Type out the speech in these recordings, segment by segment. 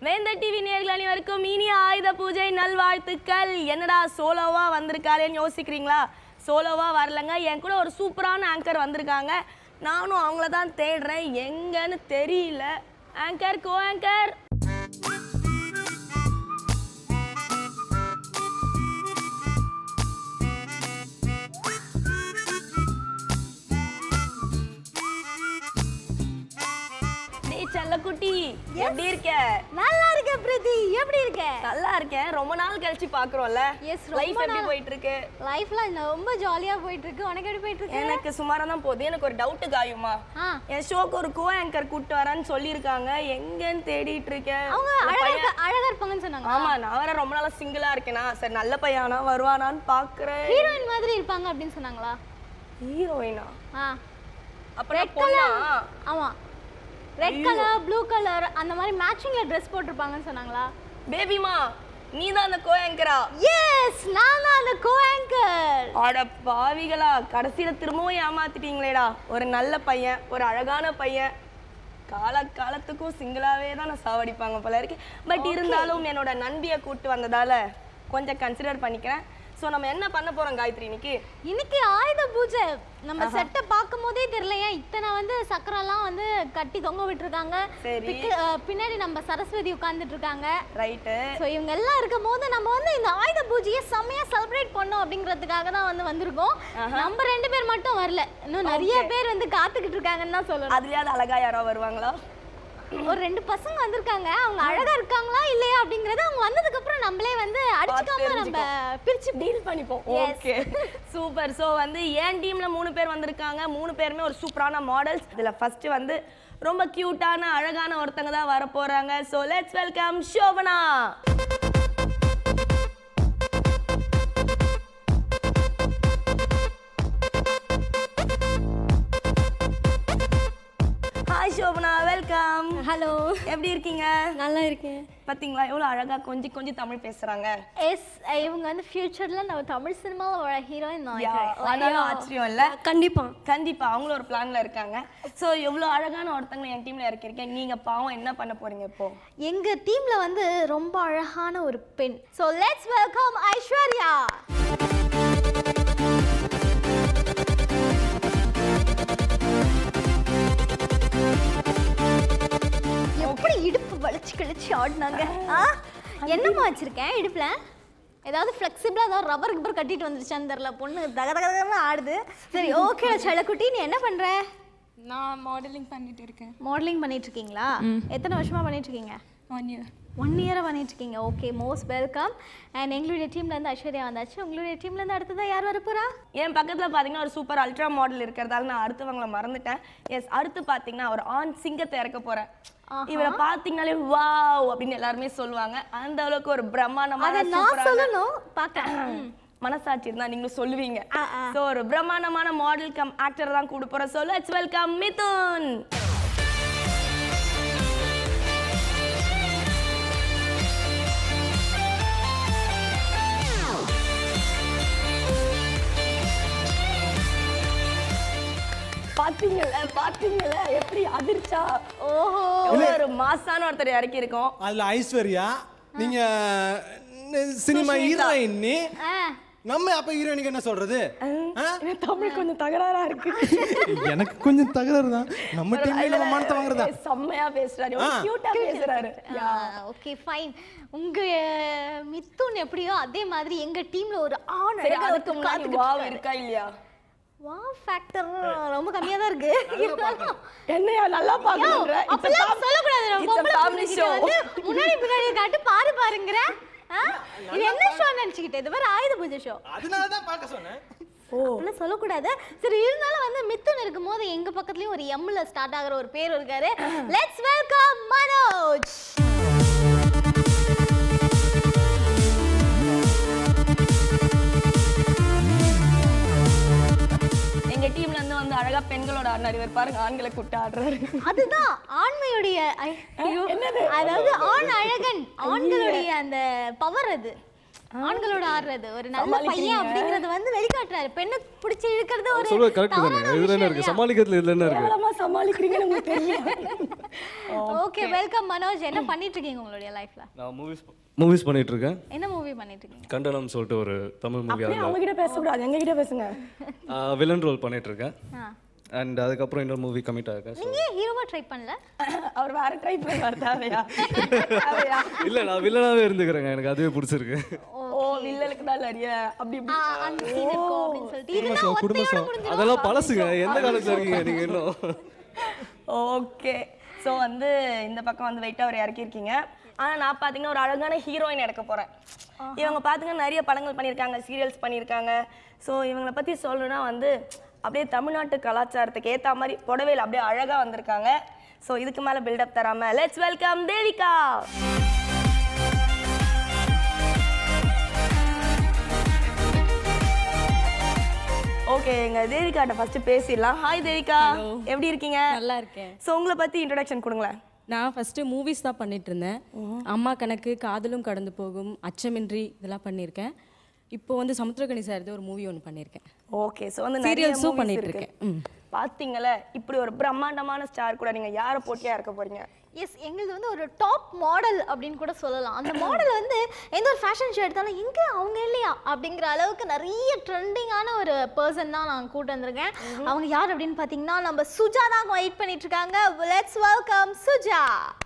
வேந்தர் டிவி நேர்கள் அனைவருக்கும் இனிய ஆயுத பூஜை நல்வாழ்த்துக்கள் என்னடா சோலோவா வந்திருக்காளேன்னு யோசிக்கிறீங்களா சோலோவா வரலங்க என் கூட ஒரு சூப்பரான ஆங்கர் வந்திருக்காங்க நானும் அவங்கள தான் தேடுறேன் எங்கன்னு தெரியல ஆங்கர் கோ ஆங்கர் டேய் செல்லக்குட்டி எப்படி இருக்க நல்லா இருக்க பிரீத்தி எப்படி இருக்க நல்லா இருக்கேன் ரொம்ப நாள் கழிச்சு பாக்குறோம்ல Yes, ரொம்ப லைஃப் எப்படி நாள். போயிட்டு இருக்கு லைஃப்ல ரொம்ப ஜாலியா போயிட்டு இருக்கு உனக்கு எப்படி போயிட்டு இருக்கு எனக்கு சுமாரா தான் போகுது எனக்கு ஒரு டவுட் காயுமா ஆ என் ஷோக்கு ஒரு கோ ஆங்கர் கூட்டு வரேன்னு சொல்லியிருக்காங்க எங்கன்னு தேடிட்டு இருக்கேன் அவங்க இந்த அழகா பையன் இருக்க- அழகா இருப்பாங்கன்னு சொன்னாங்க ஆமா நான் வேற ரொம்ப நாளா சிங்கிளா இருக்கேனா சரி நல்ல பையனா வருவானான்னு பாக்குறேன் ஹீரோயின் மாதிரி இருப்பாங்க அப்படின்னு சொன்னாங்களா ஹீரோயினா ஆ அப்புறம் பொண்ணா ஆமா ரெட் கலர் ப்ளூ கலர் அந்த மாதிரி மேட்சிங்ல ட்ரெஸ் போட்டிருப்பாங்கன்னு சொன்னாங்களா பேபிமா நீ தான் அந்த கோ ஆங்கரா எஸ் நான் தான் அந்த கோ ஆங்கர் அட பாவிகளா கடைசியில திரும்பவும் ஏமாத்திட்டீங்களேடா ஒரு நல்ல பையன் ஒரு அழகான பையன் கால காலத்துக்கும் சிங்கிளாவே தான் நான் சாவடிப்பாங்க போல இருக்கு பட் இருந்தாலும் என்னோட நண்பியை கூட்டு வந்ததால கொஞ்சம் கன்சிடர் பண்ணிக்கிறேன் ஸோ நம்ம என்ன பண்ண போறோம் காயத்ரி இன்னைக்கு இன்னைக்கு ஆயுத பூஜை நம்ம செட்டை பார்க்கும் போதே தெரியல ஏன் இத்தனை வந்து சக்கரெல்லாம் வந்து கட்டி தொங்க விட்டுருக்காங்க சரி. பிக்கு- அஹ் பின்னாடி நம்ம சரஸ்வதி உட்கார்ந்துட்டு இருக்காங்க ரைட்டு ஸோ இவங்க எல்லாம் இருக்கும் போது நம்ம வந்து இந்த ஆயுத பூஜையை செம்மையா செலிப்ரேட் பண்ணோம் அப்படிங்கிறதுக்காக தான் வந்து வந்திருக்கோம் நம்ம ரெண்டு பேர் மட்டும் வரல இன்னும் நிறைய பேர் வந்து காத்துக்கிட்டு இருக்காங்கன்னு தான் சொல்லணும் அதுலயாவது அழகா யாரோ வருவாங்களா ஒரு ரெண்டு பசங்க வந்திருக்காங்க அவங்க அழகா இருக்காங்களா இல்லையா அப்படிங்கறத அவங்க வந்ததுக்கு அப்புறம் நம்மளே வந்து அடிச்சுக்காம நம்ம பிரிச்சு டீல் பண்ணிப்போம் ஓகே சூப்பர் ஸோ வந்து என் டீம்ல மூணு பேர் வந்திருக்காங்க மூணு பேருமே ஒரு சூப்பரான மாடல்ஸ் இதுல ஃபர்ஸ்ட் வந்து ரொம்ப கியூட்டான அழகான ஒருத்தங்க தான் வர போறாங்க so let's welcome Shobana hi Shobana welcome hello எப்படி இருக்கீங்க நல்லா இருக்கேன் பாத்தீங்களா எவ்வளவு அழகா கொஞ்சம் கொஞ்சம் தமிழ் பேசுறாங்க எஸ் இவங்க வந்து ஃபியூச்சர்ல நம்ம தமிழ் சினிமாவோட ஹீரோயின் யா, ஆனாலும் ஆச்சரியம் இல்ல கண்டிப்பா கண்டிப்பா அவங்களும் ஒரு பிளான்ல இருக்காங்க சோ எவ்வளவு அழகான ஒருத்தங்க என் டீம்ல இறக்கிருக்கேன் நீங்க பாவம் என்ன பண்ண போறீங்க இப்போ எங்க டீம்ல வந்து ரொம்ப அழகான ஒரு பெண் ஸோ லெட்ஸ் வெல்கம் ஐஸ்வர்யா எப்படி இடுப்பு வளைச்சு கிழிச்சு ஆடினாங்க ஆ என்னம்மா வச்சிருக்கேன் இடுப்புல ஏதாவது ஃப்ளெக்சிபிளாக ஏதாவது ரப்பர் கிப்பர் கட்டிட்டு வந்துருச்சான்னு தெரில பொண்ணு தக தக தகன்னு ஆடுது சரி ஓகே செல்லக்குட்டி நீ என்ன பண்ற நான் மாடலிங் பண்ணிட்டு இருக்கேன் மாடலிங் பண்ணிட்டு இருக்கீங்களா எத்தனை வருஷமா பண்ணிட்டு இருக்கீங்க ஒன் இயர் ஒன் இயராக பண்ணிட்டு இருக்கீங்க ஓகே மோஸ்ட் வெல்கம் அண்ட் எங்களுடைய டீம்ல இருந்து ஐஸ்வர்யா வந்தாச்சு உங்களுடைய டீம்ல இருந்து அடுத்ததா யார் வர போறா என் பக்கத்துல பாத்தீங்கன்னா ஒரு சூப்பர் அல்ட்ரா மாடல் இருக்கிறதால நான் அடுத்தவங்கள மறந்துட்டேன் எஸ் அடுத்து பாத்தீங்கன்னா ஒரு ஆண் சிங்கத்தை இறக்க போறேன் இவரை பாத்தீங்கன்னாலே வாவ் அப்படின்னு எல்லாருமே சொல்லுவாங்க அந்த அளவுக்கு ஒரு பிரம்மாண்டமான அதை நான் சூப்பரான சொல்லணும் பார்க்கலாம் மனசாட்சி இருந்தா நீங்களும் சொல்லுவீங்க சோ ஒரு பிரம்மாண்டமான மாடல் கம் ஆக்டர் தான் கூட போறேன் so let's வெல்கம் மிதுன் பாத்தீங்கல்ல பாத்தீங்கல்ல எப்படி அதிர்ச்சா ஓஹோ எவ்வளவு ஒரு மாசான ஒருத்தர் இறக்கி இருக்கோம் அதுல ஐஸ்வர்யா நீங்க சினிமா ஹீரோயின் ஆ நம்ம அப்ப ஹீரோயினுக்கு என்ன சொல்றது ஆ? தமிழ் கொஞ்சம் தகராறா இருக்கு எனக்கு கொஞ்சம் தகராறு தான் நம்ம டீம்ல நம்ம மானத்தை வாங்குறதா செம்மையா பேசுறாரு ஆ. கியூட்டா பேசுறாரு ஓகே ஃபைன் உங்க மித்துன் எப்படியோ அதே மாதிரி எங்க டீம்ல ஒரு ஆண் சரி அழகா அதுக்கு ஒருத்தர் முன்னாடி காத்துக்கிட்டு வாவ் இருக்காரு. இருக்கா இல்லையா வா ஃபேக்டர் ரொம்ப கம்மியா தான் இருக்கு இருந்தாலும் என்னையா நல்லா பாக்குறீங்க அப்பெல்லாம் சொல்லக்கூடாது நம்ம பொம்பளை ஃபேமிலி பொண்ணுகிட்ட ஷோ வந்து முன்னாடி பின்னாடி காட்டு பாரு பாருங்கிற ஆ? இது என்ன ஷோ நினைச்சுக்கிட்டு இது வேற ஆயுத பூஜை ஷோ அதனால தான் பார்க்க சொன்னேன் அப்படிலாம் சொல்லக்கூடாது சரி இருந்தாலும் வந்து மித்துன் இருக்கும்போது எங்க பக்கத்துலயும் ஒரு எம்ல ஸ்டார்ட் ஆகுற ஒரு பேர் இருக்காரு லெட்ஸ் வெல்கம் மனோஜ் எங்க டீம்ல இருந்து வந்து அழகா பெண்களோட ஆடினார் இவர் பாருங்க ஆண்களை கூப்பிட்டு ஆடுறாரு அதுதான் ஆண்மையுடைய ஐ- ஐயோ, அதாவது ஆண் அழகன் ஆண்களுடைய அந்த பவர் அது ஆண்களோட ஆடுறது ஒரு நல்ல பையன் அப்படிங்கறது வந்து வெளிக்காட்டுறாரு பெண்ணை பிடிச்சி இழுக்கிறது ஒரு சொல்லுவது கரெக்ட் தானே இதுல என்ன இருக்கு சமாளிக்கிறதுல இதுல என்ன இருக்கு கேவலமா சமாளிக்கிறீங்கன்னு உங்களுக்கு தெரியும் ஓகே வெல்கம் மனோஜ் என்ன பண்ணிட்டு இருக்கீங்க உங்களுடைய லைஃப்ல நான் மூவிஸ் மூவிஸ் பண்ணிட்டு இருக்கேன் என்ன மூவி பண்ணிட்டு இருக்கீங்க கண்டனம் சொல்லிட்டு ஒரு தமிழ் மூவி அப்படியே அவங்க கிட்ட பேசக்கூடாது எங்க கிட்ட பேசுங்க அதில் வில்லன் ரோல் பண்ணிட்டு இருக்கேன் ஆ. அண்ட் அதுக்கப்புறம் இன்னொரு மூவி கமிட் ஆயிருக்கேன் நீங்க ஏன் ஹீரோவா ட்ரை பண்ணல அவர் வேற ட்ரை பண்ணுவார் தேவையா தேவையா இல்ல நான் வில்லனாவே இருந்துக்கிறேங்க எனக்கு அதுவே பிடிச்சிருக்கு ஓ வில்லலுக்கு தான் நிறைய அப்படி இப்படி ஆ, அந்த சீன் இருக்கும் அப்படின்னு சொல்லிட்டு இதெல்லாம் ஒத்தையோட முடிஞ்சிடும் அதெல்லாம் பழசுங்க எந்த காலத்துல இருக்கீங்க நீங்க இன்னும் ஓகே ஸோ வந்து இந்த பக்கம் வந்து வெயிட்டாக அவர் இறக்கியிருக்கீங்க ஆனால் நான் பார்த்தீங்கன்னா ஒரு அழகான ஹீரோயின் எடுக்க போகிறேன் இவங்க பார்த்தீங்கன்னா நிறைய படங்கள் பண்ணியிருக்காங்க சீரியல்ஸ் பண்ணியிருக்காங்க ஸோ இவங்களை பற்றி சொல்லணும்னா வந்து அப்படியே தமிழ்நாட்டு கலாச்சாரத்துக்கு ஏற்ற மாதிரி புடவையில் அப்படியே அழகாக வந்திருக்காங்க ஸோ இதுக்கு மேலே பில்டப் தராமல் லெட்ஸ் வெல்கம் தேவிகா ஓகே எங்க தேவிகாட்ட ஃபர்ஸ்ட் பேசிடலாம் ஹாய் தேவிகா எப்படி இருக்கீங்க நல்லா இருக்கேன் ஸோ உங்களை பற்றி இன்ட்ரடக்ஷன் கொடுங்களேன் நான் ஃபஸ்ட்டு மூவிஸ் தான் பண்ணிட்டு இருந்தேன் அம்மா கணக்கு காதலும் கடந்து போகும் அச்சமின்றி இதெல்லாம் பண்ணியிருக்கேன் இப்போ வந்து சமுத்திரகனி சார் ஒரு மூவி ஒன்று பண்ணியிருக்கேன் ஓகே ஸோ வந்து நிறைய Serials-உம் movies பண்ணிட்டு இருக்கு. இருக்கேன். ம். பாத்தீங்களே இப்படி ஒரு பிரம்மாண்டமான ஸ்டார் கூட நீங்க யாரை போட்டியா இருக்க போறீங்க எஸ் எங்களுது வந்து ஒரு டாப் மாடல் அப்படின்னு கூட சொல்லலாம் அந்த மாடல் வந்து எந்த ஒரு ஃபேஷன் ஷோ எடுத்தாலும் எங்க அவங்க இல்லையா அப்படிங்கிற அளவுக்கு நிறைய ட்ரெண்டிங்கான ஒரு பர்சன் தான் நான் கூட்டு வந்திருக்கேன் அவங்க யார் அப்படின்னு பார்த்தீங்கன்னா நம்ம சுஜா தான் வெயிட் பண்ணிட்டு இருக்காங்க லெட்ஸ் வெல்கம் சுஜா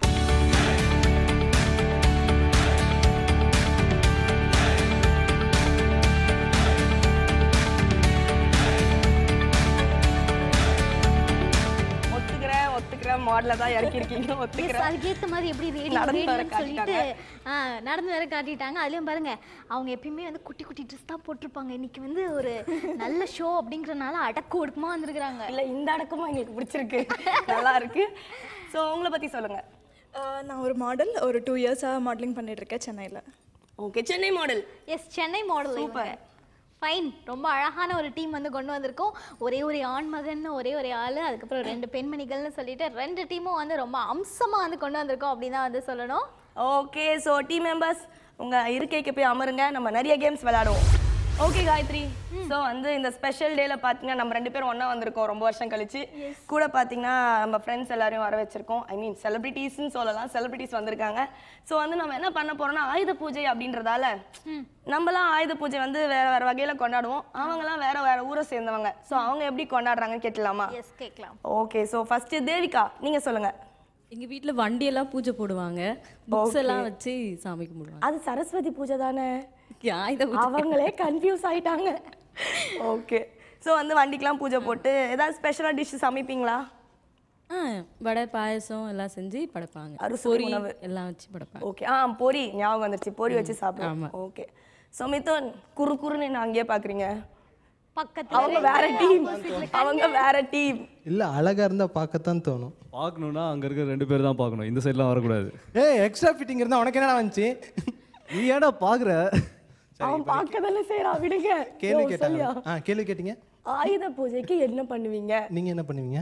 ஒத்துக்கிறேன் ஒத்துக்கிறேன் மாடல தான் இறக்கிருக்கீங்க எஸ் ஒத்துக்கிறேன் அதுக்கேற்ற மாதிரி எப்படி ரேடியோ நடந்து வர ரேடியோன்னு சொல்லிட்டு ஆ, நடந்து வர காட்டிட்டாங்க அதுலயும் பாருங்க அவங்க எப்பயுமே வந்து குட்டி குட்டி ட்ரெஸ் தான் போட்டிருப்பாங்க இன்னைக்கு வந்து ஒரு நல்ல ஷோ அப்படிங்கறனால அடக்கு ஒடுக்கமா வந்திருக்கிறாங்க இல்ல இந்த அடக்கமும் எங்களுக்கு பிடிச்சிருக்கு நல்லா இருக்கு ஸோ உங்களை பத்தி சொல்லுங்க ஆஹ் நான் ஒரு மாடல் ஒரு டூ இயர்ஸாக மாடலிங் பண்ணிட்டு இருக்கேன் சென்னையில் okay Chennai model yes Chennai model super fine ரொம்ப அழகான ஒரு டீம் வந்து கொண்டு வந்திருக்கோம் ஒரே ஒரு ஆண் மகன் ஒரே ஒரு ஆள் அதுக்கப்புறம் ரெண்டு பெண்மணிகள்னு சொல்லிட்டு ரெண்டு டீமும் வந்து ரொம்ப அம்சமா வந்து கொண்டு வந்திருக்கோம் அப்படின்னு தான் வந்து சொல்லணும் ஓகே ஸோ டீம் மெம்பர்ஸ் உங்க இருக்கைக்கு போய் அமருங்க நம்ம நிறைய கேம்ஸ் விளையாடுவோம் ஓகே காயத்ரி ஸோ வந்து இந்த ஸ்பெஷல் டேல பார்த்தீங்கன்னா நம்ம ரெண்டு பேரும் ஒன்றா வந்திருக்கோம் ரொம்ப வருஷம் கழிச்சு கூட பார்த்தீங்கன்னா நம்ம ஃப்ரெண்ட்ஸ் எல்லாரையும் வர வச்சிருக்கோம் ஐ மீன் செலிபிரிட்டிஸ்னு சொல்லலாம் செலிபிரிட்டிஸ் வந்திருக்காங்க ஸோ வந்து நம்ம என்ன பண்ண போறோம்னா ஆயுத பூஜை அப்படின்றதால நம்மலாம் ஆயுத பூஜை வந்து வேற வேற வகையில கொண்டாடுவோம் அவங்கலாம் வேற வேற ஊரை சேர்ந்தவங்க ஸோ அவங்க எப்படி கொண்டாடுறாங்கன்னு கேட்டலாமா எஸ் கேட்கலாம் ஓகே ஸோ ஃபர்ஸ்ட் தேவிகா நீங்க சொல்லுங்க எங்கள் வீட்டில் வண்டியெல்லாம் பூஜை போடுவாங்க புக்ஸ் எல்லாம் வச்சு சாமி கும்பிடுவாங்க அது சரஸ்வதி பூஜை தானே ஆயுத பூஜை அவங்களே கன்ஃபியூஸ் ஆயிட்டாங்க ஓகே ஸோ வந்து வண்டிக்கெலாம் பூஜை போட்டு ஏதாவது ஸ்பெஷலாக டிஷ் சமைப்பீங்களா ஆ வடை பாயசம் எல்லாம் செஞ்சு படைப்பாங்க அறுசுவை பொரி உணவு. எல்லாம் வச்சு படைப்பாங்க ஓகே ஆ பொரி ஞாபகம் வந்துருச்சு பொரி வச்சு சாப்பிடுவோம் ஆமா. ஓகே ஸோ மிதுன் குறு குறுன்னு நான் அங்கேயே பார்க்குறீங்க பக்கத்துல அவங்க வேற டீம் அவங்க வேற டீம் இல்ல அழகா இருந்தா பார்க்கத்தான் தோணும் பார்க்கணும்னா அங்க இருக்க ரெண்டு பேர் தான் பார்க்கணும் இந்த சைட்லாம் வரக்கூடாது ஏய் எக்ஸ்ட்ரா ஃபிட்டிங் இருந்தா உனக்கு என்னடா வந்துச்சு நீ ஏன்டா பாக்குற அவன் பார்க்கதானே செய்யறான் விடுங்க கேள்வி யோ, கேட்டாங்க சொல்லியா? ஆ கேள்வி கேட்டீங்க ஆயுத பூஜைக்கு என்ன பண்ணுவீங்க நீங்க என்ன பண்ணுவீங்க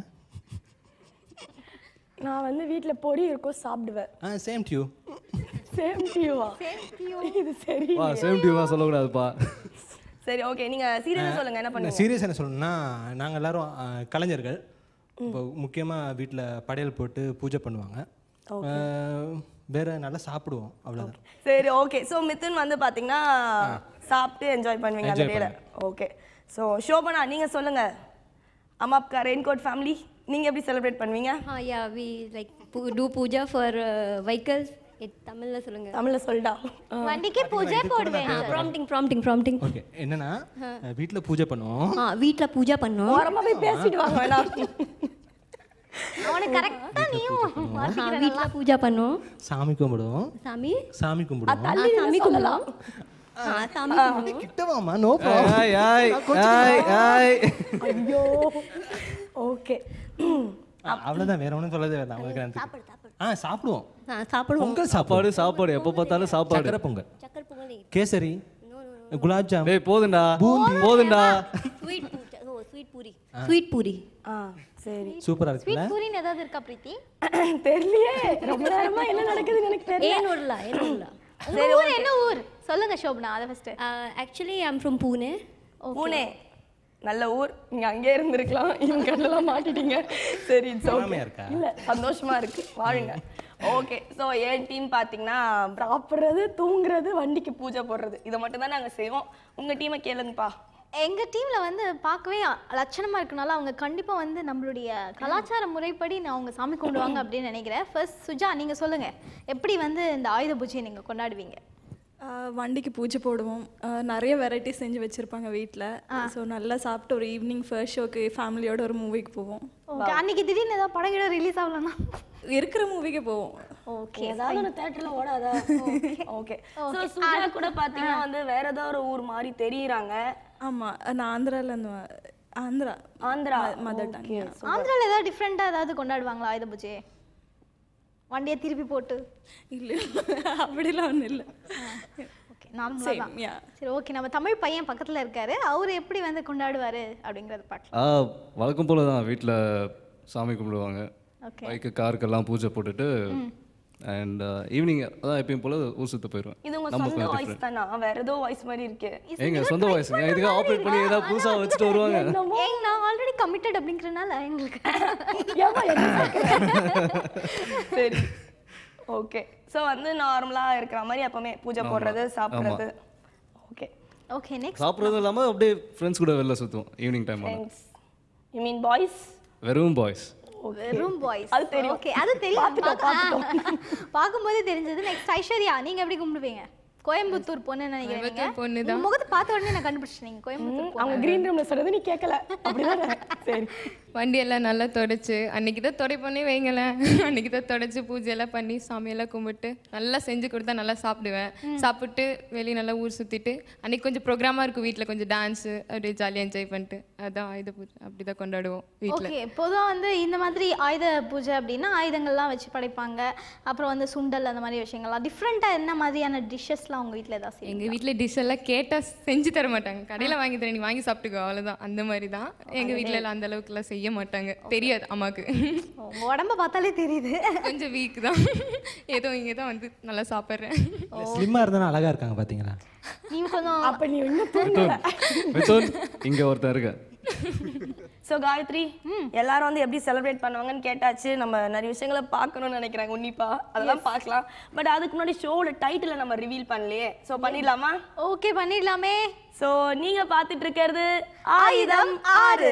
நான் வந்து வீட்ல பொரி இருக்கும் சாப்பிடுவேன் ஆ சேம் டியூ சேம் டியூவா இது சரி வா சேம் டியூலாம் சொல்லக்கூடாதுப்பா சரி ஓகே நீங்க சீரியஸா சொல்லுங்க என்ன பண்ணுவீங்க சீரியஸ் என்ன சொல்லணும்னா நாங்கள் எல்லாரும் ஆ, கலைஞர்கள் இப்போ முக்கியமாக வீட்டில் படையல் போட்டு பூஜை பண்ணுவாங்க ஆ, வேற நல்லா சாப்பிடுவோம் அவ்வளோதான் சரி ஓகே ஸோ மிதுன் வந்து பார்த்தீங்கன்னா சாப்பிட்டு என்ஜாய் பண்ணுவீங்க அந்த Enjoy டேல ஓகே ஸோ ஷோபனா நீங்கள் சொல்லுங்க அம்மா அப்பா ரெயின்கோட் ஃபேமிலி நீங்கள் எப்படி செலிப்ரேட் பண்ணுவீங்க Uh, yeah, we like pu- do puja for uh, vehicles. It தமிழ்ல சொல்லுங்க தமிழில் சொல்லிட்டா வண்டிக்கு பூஜை போடுவேன் ப்ராம்ப்டிங் ப்ராம்ப்டிங் ப்ராம்ப்டிங் ஓகே என்னன்னா வீட்டில் பூஜை பண்ணுவோம் ஆ வீட்டில் பூஜா பண்ணோம் ஓரமாக போய் பேசிட்டு வாங்க வேணாம் அவனுக்கு கரெக்டா நீயும் வீட்டில் பூஜா பண்ணோம் சாமி கும்பிடுவோம் சாமி சாமி கும்பிடுவோம் ஆ, சாமி கும்பிடலாம் ஆ சாமி கும்பிடுவோம் கிட்டவாமா நோ ப்ராப்ளம் ஆய் ஆய் ஆய் ஆய் ஐயோ ஓகே அவ்வளோதான் வேற ஒன்றும் சொல்லதே வேண்டாம் உங்களுக்கு நான் தெரியும். ஆ சாப்பிடுவோம் ஆ சாப்பிடுவோம் பொங்கல் சாப்பாடு சாப்பாடு எப்போ பார்த்தாலும் சாப்பாடு சக்கரை பொங்கல் சக்கரை பொங்கல் கேசரி குலாப் ஜாம் டேய் போதுண்டா போதுண்டா ஸ்வீட் ஓ ஸ்வீட் பூரி ஸ்வீட் பூரி ஆ சரி சூப்பரா இருக்குல்ல பூரின்னு ஏதாவது இருக்கா பிரீத்தி தெரியலையே ரொம்ப நேரமா என்ன நடக்குதுன்னு எனக்கு தெரியல ஏன் விடல ஏன் விடல உங்க ஊர் என்ன ஊர் சொல்லுங்க சோபனா அதை first actually I'm from Pune Pune நல்ல ஊர் நீங்க அங்கே இருந்திருக்கலாம் இவங்க கண்ணெல்லாம் மாட்டிட்டீங்க சரி it's okay. பொறாமையா இருக்கா? இல்ல சந்தோஷமா இருக்கு வாழுங்க ஓகே ஸோ என் டீம் பார்த்தீங்கன்னா சாப்பிட்றது தூங்குறது வண்டிக்கு பூஜை போடுறது இதை மட்டும் தான் நாங்கள் செய்வோம் உங்க டீமை கேளுங்கப்பா எங்க டீம்ல வந்து பார்க்கவே லட்சணமா இருக்கனால அவங்க கண்டிப்பா வந்து நம்மளுடைய கலாச்சார முறைப்படி நான் அவங்க சாமி கும்பிடுவாங்க அப்படின்னு நினைக்கிறேன் ஃபர்ஸ்ட் சுஜா நீங்க சொல்லுங்க எப்படி வந்து இந்த ஆயுத பூஜையை நீங்க கொண்டாடுவீங்க ஆஹ் வண்டிக்கு பூஜை போடுவோம் ஆஹ் நிறைய வெரைட்டி செஞ்சு வச்சுருப்பாங்க வீட்டில் ஸோ நல்லா சாப்பிட்டு ஒரு ஈவினிங் ஃபர்ஸ்ட் ஷோக்கு ஃபேமிலியோட ஒரு மூவிக்கு போவோம் ஓகே அன்னைக்கு திடீர்னு ஏதாவது படம் கிடம் ரிலீஸ் ஆகலன்னா இருக்கிற மூவிக்கு போவோம் ஓகே ஏதாவது ஒன்று தேட்டர்ல ஓடாதா ஓகே ஸோ சுஜா கூட பார்த்தீங்கன்னா வந்து வேற ஏதோ ஒரு ஊர் மாதிரி தெரியுறாங்க ஆமாம் நான் ஆந்திராலேருந்து Andhra Andhra mother tongue Okay. ஆந்திரால ஏதாவது டிஃப்ரெண்டா ஏதாவது கொண்டாடுவாங்களா ஆயுத பூஜையை வண்டியை திருப்பி போட்டு இல்லை அப்படிலாம் ஒன்றும் இல்லை ஓகே நார்மலாக தான் Same, yeah. சரி ஓகே நம்ம தமிழ் பையன் பக்கத்துல இருக்காரு அவர் எப்படி வந்து கொண்டாடுவாரு அப்படிங்கறத பார்க்கலாம் ஆ வழக்கம் போல தான் வீட்டில் சாமி கும்பிடுவாங்க ஓகே பைக்கு காருக்கெல்லாம் பூஜை போட்டுட்டு அண்ட் ஈவினிங் அதான் எப்பயும் போல ஊர் சுத்த போயிடுவேன் இது உங்க நம்ம சொந்த கொஞ்சம் வாய்ஸ் தானா வேற ஏதோ வாய்ஸ் மாதிரி இருக்கு ஏங்க சொந்த வாய்ஸுங்க இதுக்காக ஆப்ரேட் பண்ணி ஏதாவது புதுசாக வச்சுட்டு வருவாங்க ஏங்க நான் ஆல்ரெடி கமிட்டட் அப்படிங்கறனால எங்களுக்கு ஏம்மா என்ன கேக்குற? சரி ஓகே ஸோ வந்து நார்மலா இருக்கிற மாதிரி எப்பவுமே பூஜை போடுறது சாப்பிடுறது ஓகே ஓகே நெக்ஸ்ட் சாப்பிட்றதும் இல்லாமல் அப்படியே ஃப்ரெண்ட்ஸ் கூட வெளில சுற்றுவோம் ஈவினிங் டைம் ஆனால் ஃப்ரெண்ட்ஸ் யூ மீன் பாய்ஸ் வெறும் பாய்ஸ் ரூம் பாய்ஸ் அது தெரியும். ஓகே அது தெரியும் பார்க்க- பார்க்கும்போதே தெரிஞ்சது நெக்ஸ்ட் ஐஸ்வர்யா நீங்க எப்படி கும்பிடுவீங்க கோயம்புத்தூர் பொண்ணு நினைக்கிறேன் கோயம்புத்தூர் பொண்ணு உங்க முகத்தை பார்த்த உடனே நான் கண்டுபிடிச்சேன் நீங்க கோயம்புத்தூர் பொண்ணு. அவங்க கிரீன் ரூம்ல சொல்றது நீ கேட்கல அப்படிதானே சரி வண்டியெல்லாம் நல்லா தொடச்சு அன்னைக்கு தான் துடைப்பண்ணே வைங்களேன் அன்னைக்கு தான் தொடச்சு பூஜையெல்லாம் பண்ணி சாமியெல்லாம் கும்பிட்டு நல்லா செஞ்சு கொடுத்தா நல்லா சாப்பிடுவேன் சாப்பிட்டு வெளியே நல்லா ஊர் சுற்றிட்டு அன்னைக்கு கொஞ்சம் ப்ரோக்ராமாக இருக்கும் வீட்டில் கொஞ்சம் டான்ஸு அப்படியே ஜாலியாக என்ஜாய் பண்ணிட்டு அதான் ஆயுத பூஜை அப்படி தான் கொண்டாடுவோம் வீட்டில் ஓகே பொதுவாக வந்து இந்த மாதிரி ஆயுத பூஜை அப்படின்னா ஆயுதங்கள்லாம் வச்சு படைப்பாங்க அப்புறம் வந்து சுண்டல் அந்த மாதிரி விஷயங்கள்லாம் டிஃப்ரெண்ட்டாக என்ன மாதிரியான டிஷ்ஷஸ்லாம் உங்கள் வீட்டில் ஏதாவது செய்வீங்க எங்கள் வீட்டில் டிஷ் எல்லாம் கேட்டால் செஞ்சு தர மாட்டாங்க கடையில் வாங்கி தரேன் நீ வாங்கி சாப்பிட்டுக்கோ அவ்வளோதான் அந்த மாதிரி தான் எங்கள் வீட்டில் எல்லாம் அந்த அளவுக்குலாம் செய்ய மாட்டாங்க தெரியாது அம்மாவுக்கு உங்கள் உடம்ப பார்த்தாலே தெரியுது கொஞ்சம் வீக் தான் ஏதோ இங்கே தான் வந்து நல்லா சாப்பிட்றேன் ஸ்லிம்மாக இருந்தாலும் அழகாக இருக்காங்க பார்த்தீங்களா நீங்க கொஞ்சம் அப்ப நீ இன்னும் தூங்கல மிதுன் இங்கே ஒருத்தன் இருக்கேன் ஸோ காயத்ரி எல்லாரும் வந்து எப்படி செலிப்ரேட் பண்ணுவாங்கன்னு கேட்டாச்சு நம்ம நிறைய விஷயங்களை பார்க்கணும்னு நினைக்கிறாங்க உன்னிப்பா அதெல்லாம் பார்க்கலாம் பட் அதுக்கு முன்னாடி ஷோவோட டைட்டிலை நம்ம ரிவீல் பண்ணலையே ஸோ பண்ணிடலாமா ஓகே பண்ணிடலாமே ஸோ நீங்க பார்த்துட்டு இருக்கிறது ஆயுதம் ஆறு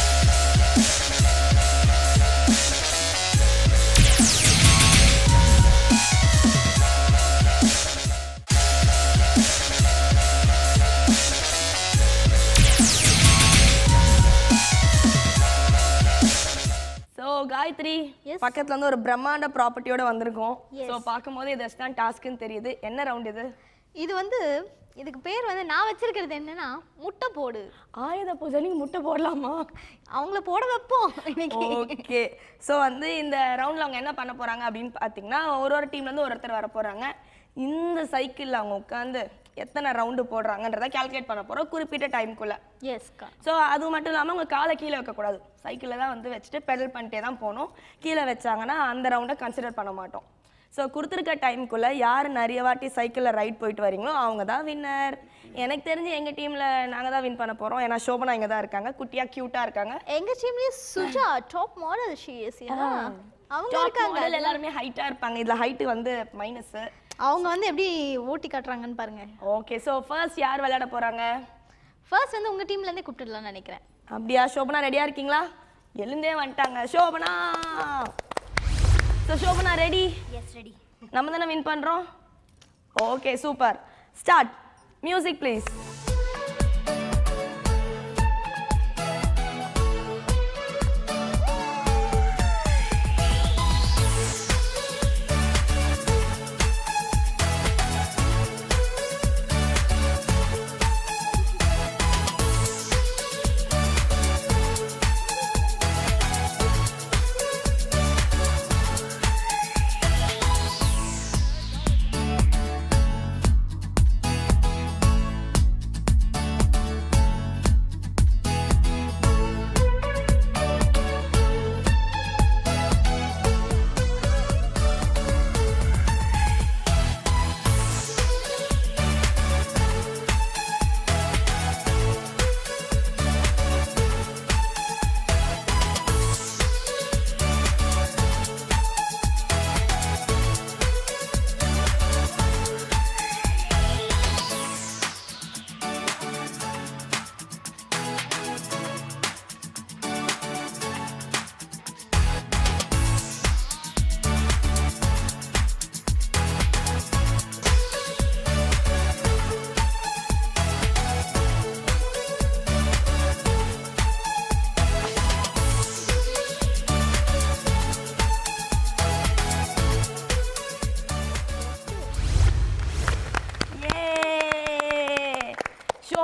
ஸோ காயத்ரி பக்கத்துல வந்து ஒரு பிரம்மாண்ட ப்ராப்பர்ட்டியோட வந்திருக்கோம் ஸோ பார்க்கும்போது இது தான் டாஸ்க்குன்னு தெரியுது என்ன ரவுண்ட் இது இது வந்து இதுக்கு பேர் வந்து நான் வச்சிருக்கிறது என்னன்னா முட்டை போடு ஆயுத பூஜை நீங்க முட்டை போடலாமா அவங்கள போட வைப்போம் இன்னைக்கு ஓகே ஸோ வந்து இந்த ரவுண்டில் அவங்க என்ன பண்ண போறாங்க அப்படின்னு பார்த்தீங்கன்னா ஒரு ஒரு டீம்லேருந்து ஒரு ஒருத்தர் வர போறாங்க இந்த சைக்கிளில் அவங்க உட்காந்து எத்தனை ரவுண்டு போடுறாங்கன்றதை கால்குலேட் பண்ண போகிறோம் குறிப்பிட்ட டைம்குள்ளே எஸ்க்கா ஸோ அது மட்டும் இல்லாமல் அவங்க காலை கீழே வைக்கக்கூடாது சைக்கிளில் தான் வந்து வச்சுட்டு பெடல் பண்ணிட்டே தான் போகணும் கீழே வச்சாங்கன்னா அந்த ரவுண்டை கன்சிடர் பண்ண மாட்டோம் ஸோ கொடுத்துருக்க டைம்குள்ளே யார் நிறைய வாட்டி சைக்கிளில் ரைட் போயிட்டு வரீங்களோ அவங்க தான் வின்னர் எனக்கு தெரிஞ்சு எங்கள் டீமில் நாங்கள் தான் வின் பண்ண போகிறோம் ஏன்னா சோபனா இங்கே தான் இருக்காங்க குட்டியாக க்யூட்டாக இருக்காங்க எங்க டீம்லயே Suja top model she is அவங்க Top இருக்காங்க model எல்லாருமே ஹைட்டா இருப்பாங்க இதுல ஹைட் வந்து மைனஸ் அவங்க வந்து எப்படி ஓட்டி காட்டுறாங்கன்னு பாருங்க ஓகே சோ ஃபர்ஸ்ட் யார் விளையாட போறாங்க ஃபர்ஸ்ட் வந்து உங்க டீம்ல இருந்தே கூப்பிட்டுடலாம்னு நினைக்கிறேன் அப்படியா சோபனா ரெடியா இருக்கீங்களா எழுந்தே வந்துட்டாங்க Shobana so Shobana ready yes ready நம்ம தானே வின் பண்றோம் okay super start music please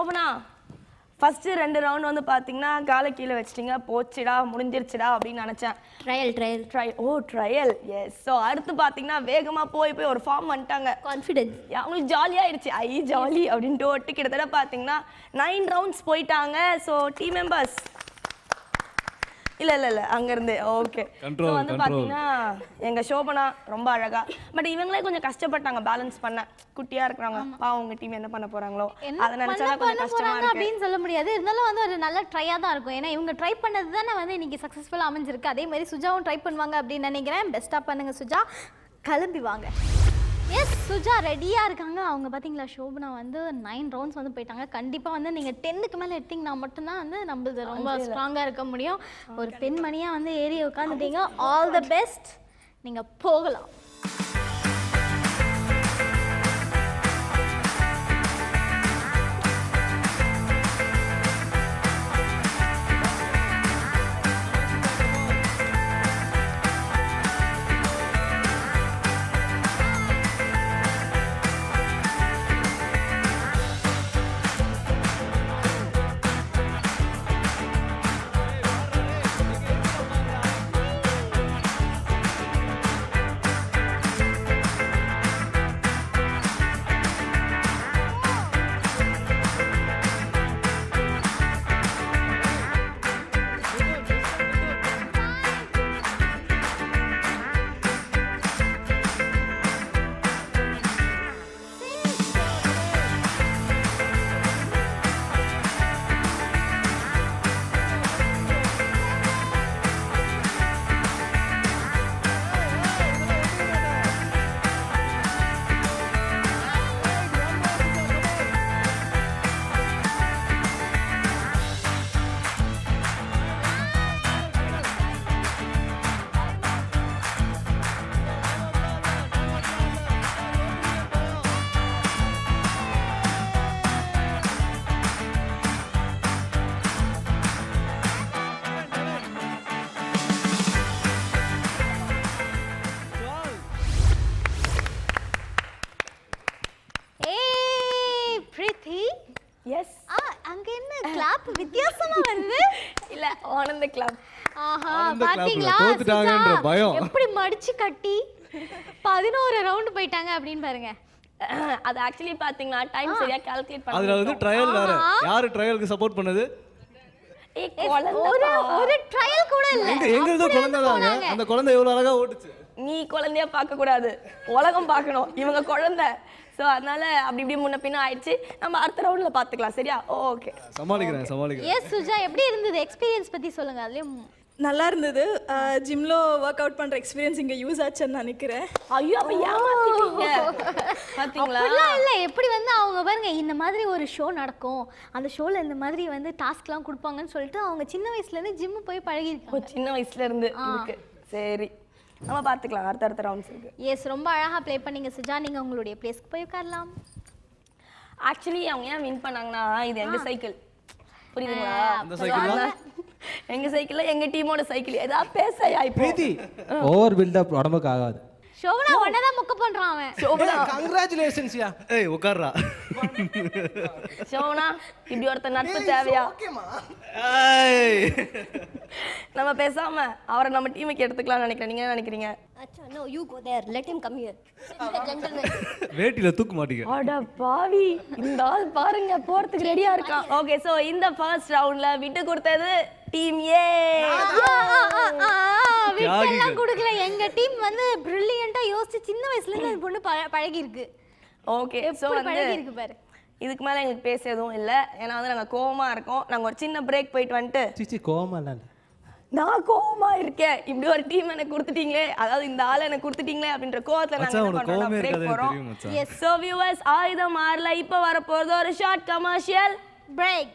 Shobana first ரெண்டு ரவுண்ட் வந்து பாத்தீங்கன்னா காலை கீழே வச்சிட்டீங்க போச்சுடா முடிஞ்சிருச்சுடா அப்படின்னு நினைச்சேன் ட்ரையல் ட்ரையல் ட்ரை ஓ ட்ரையல் எஸ் ஸோ அடுத்து பாத்தீங்கன்னா வேகமா போய் போய் ஒரு ஃபார்ம் வந்துட்டாங்க கான்ஃபிடென்ஸ் அவங்களுக்கு ஜாலியாயிடுச்சு ஐ ஜாலி அப்படின்ட்டு ஒட்டு கிட்டத்தட்ட பார்த்தீங்கன்னா நைன் ரவுண்ட்ஸ் போயிட்டாங்க ஸோ டீம் மெம்பர்ஸ் இல்ல இல்ல இல்ல அங்க இருந்து ஓகே Control, வந்து control. பாத்தீங்கன்னா எங்க சோபனா ரொம்ப அழகா பட் இவங்களே கொஞ்சம் கஷ்டப்பட்டாங்க பேலன்ஸ் பண்ண குட்டியா இருக்கிறாங்க பாவம் உங்க டீம் என்ன பண்ண போறாங்களோ என்ன அதை நினைச்சா பண்ண கொஞ்சம் பண்ண கஷ்டமா போறாங்க இருக்கு அப்படின்னு சொல்ல முடியாது இருந்தாலும் வந்து ஒரு நல்ல ட்ரையாக தான் இருக்கும் ஏன்னா இவங்க ட்ரை பண்ணது தானே வந்து இன்னைக்கு சக்ஸஸ்ஃபுல்லாக அமைஞ்சிருக்கு அதே மாதிரி சுஜாவும் ட்ரை பண்ணுவாங்க அப்படின்னு நினைக்கிறேன் பெஸ்ட்டாக பண்ணுங்க சுஜா கிளம்பி வாங்க எஸ் சுஜா ரெடியாக இருக்காங்க அவங்க பார்த்தீங்களா சோபனா வந்து நைன் ரவுண்ட்ஸ் வந்து போயிட்டாங்க கண்டிப்பாக வந்து நீங்கள் டென்னுக்கு மேலே எடுத்தீங்கன்னா மட்டும்தான் வந்து நம்மளது ரொம்ப ஸ்ட்ராங்காக இருக்க முடியும் ஒரு பெண்மணியாக வந்து ஏறி உட்காந்துட்டீங்க ஆல் த பெஸ்ட் நீங்கள் போகலாம் ஏய் பிரீத்தி எஸ் ஆ அங்க என்ன கிளாப் வித்தியாசமா வருது இல்ல ஆனந்த கிளப் ஆஹா ஆனந்த clapல பாத்தீங்களா தோத்துட்டாங்கன்ற சுஜா, பயம். எப்படி மடிச்சு கட்டி பதினோரு ரவுண்ட் போயிட்டாங்க அப்படின்னு பாருங்க அது ஆக்சுவலி பாத்தீங்கன்னா டைம் சரியா கால்குலேட் பண்ண அதுல வந்து ட்ரையல் வேற யாரு ட்ரையலுக்கு சப்போர்ட் பண்ணது ஏய் ஒரு குழந்தை ஒரு ட்ரையல் கூட இல்ல எங்க எங்களுதோ குழந்தை தாங்க அந்த குழந்தை எவ்வளவு அழகா ஓட்டுச்சு நீ குழந்தைய பார்க்க கூடாது உலகம் பார்க்கணும் இவங்க குழந்தை ஸோ அதனால அப்படி இப்படி முன்ன பின்ன ஆயிடுச்சு நம்ம அடுத்த ரவுண்ட்ல பார்த்துக்கலாம் சரியா ஓகே சமாளிக்கிறேன் சமாளிக்கிறேன் எஸ் சுஜா எப்படி இருந்தது எக்ஸ்பீரியன்ஸ் பத்தி சொல்லுங்க அதுலயும் நல்லா இருந்தது ஜிம்ல ஒர்க் அவுட் பண்ற எக்ஸ்பீரியன்ஸ் இங்க யூஸ் ஆச்சுன்னு நினைக்கிறேன் ஐயோ அப்ப ஏமாத்திட்டீங்க பாத்தீங்களா அப்படிலாம் இல்லை எப்படி வந்து அவங்க பாருங்க இந்த மாதிரி ஒரு ஷோ நடக்கும் அந்த ஷோல இந்த மாதிரி வந்து டாஸ்க்லாம் கொடுப்பாங்கன்னு சொல்லிட்டு அவங்க சின்ன வயசுல இருந்து ஜிம் போய் ஓ, பழகிருக்காங்க சின்ன வயசுல இருந்து இருக்கு சரி நம்ம பார்த்துக்கலாம் அடுத்த அடுத்த ரவுண்ட்ஸ் இருக்கு எஸ் ரொம்ப அழகா ப்ளே பண்ணீங்க சுஜா நீங்க உங்களுடைய பிளேஸ்க்கு போய் உட்காரலாம் ஆக்சுவலி அவங்க ஏன் வின் பண்ணாங்கன்னா இது எங்க சைக்கிள் புரியுதுங்களா அந்த சைக்கிள் எங்க சைக்கிள்ல எங்க டீமோட சைக்கிள் ஏதாவது பேசையா இப்போ பிரீத்தி ஓவர் பில்டப் உடம்புக்கு ஆகாது ஷோவனா ஒன்னதான் முக்க பண்றான் அவன் கங்க்ராச்சுலேஷன்ஸ் யா ஏய் உட்கார்றா சோனா இப்படி ஒருத்தர் நட்பு தேவையா ஏய் நம்ம பேசாம அவரை நம்ம டீமுக்கு எடுத்துக்கலாம்னு நினைக்கிறேன் நீங்க என்ன நினைக்கிறீங்க Acha, no, you go there. Let him come here. He's a gentleman. வேட்டில தூக்கு மாட்டிக்க அட பாவி இந்த ஆள் பாருங்க போறதுக்கு ரெடியா இருக்கான் ஓகே சோ இந்த ஃபர்ஸ்ட் ரவுண்ட்ல விட்டு கொடுத்தது டீம் ஏ விட்டெல்லாம் தியாகிகள். கொடுக்கல எங்க டீம் வந்து பிரில்லியண்டா யோசிச்சு சின்ன வயசுல இருந்து அந்த பொண்ணு பழ- பழகி இருக்கு ஓகே சோ எப்படி வந்து பழகி இருக்கு பாரு இதுக்கு மேல எங்களுக்கு பேச எதுவும் இல்ல ஏன்னா வந்து நாங்க கோவமா இருக்கோம் நாங்க ஒரு சின்ன பிரேக் போயிட்டு வந்துட்டு சிச்சி கோவமா இல்லை நான் கோவமா இருக்கேன் இப்படி ஒரு டீம் எனக்கு கொடுத்துட்டீங்களே அதாவது இந்த ஆளை எனக்கு கொடுத்துட்டீங்களே அப்படின்ற கோவத்துல நாங்க மச்சான், என்ன உனக்கு பண்றோம் கோவமே பிரேக் இருக்காது எனக்கு போறோம் தெரியும் மச்சான். எஸ் சோ வியூவர்ஸ் ஆயுதம் மாறல இப்போ வர போறது ஒரு short commercial break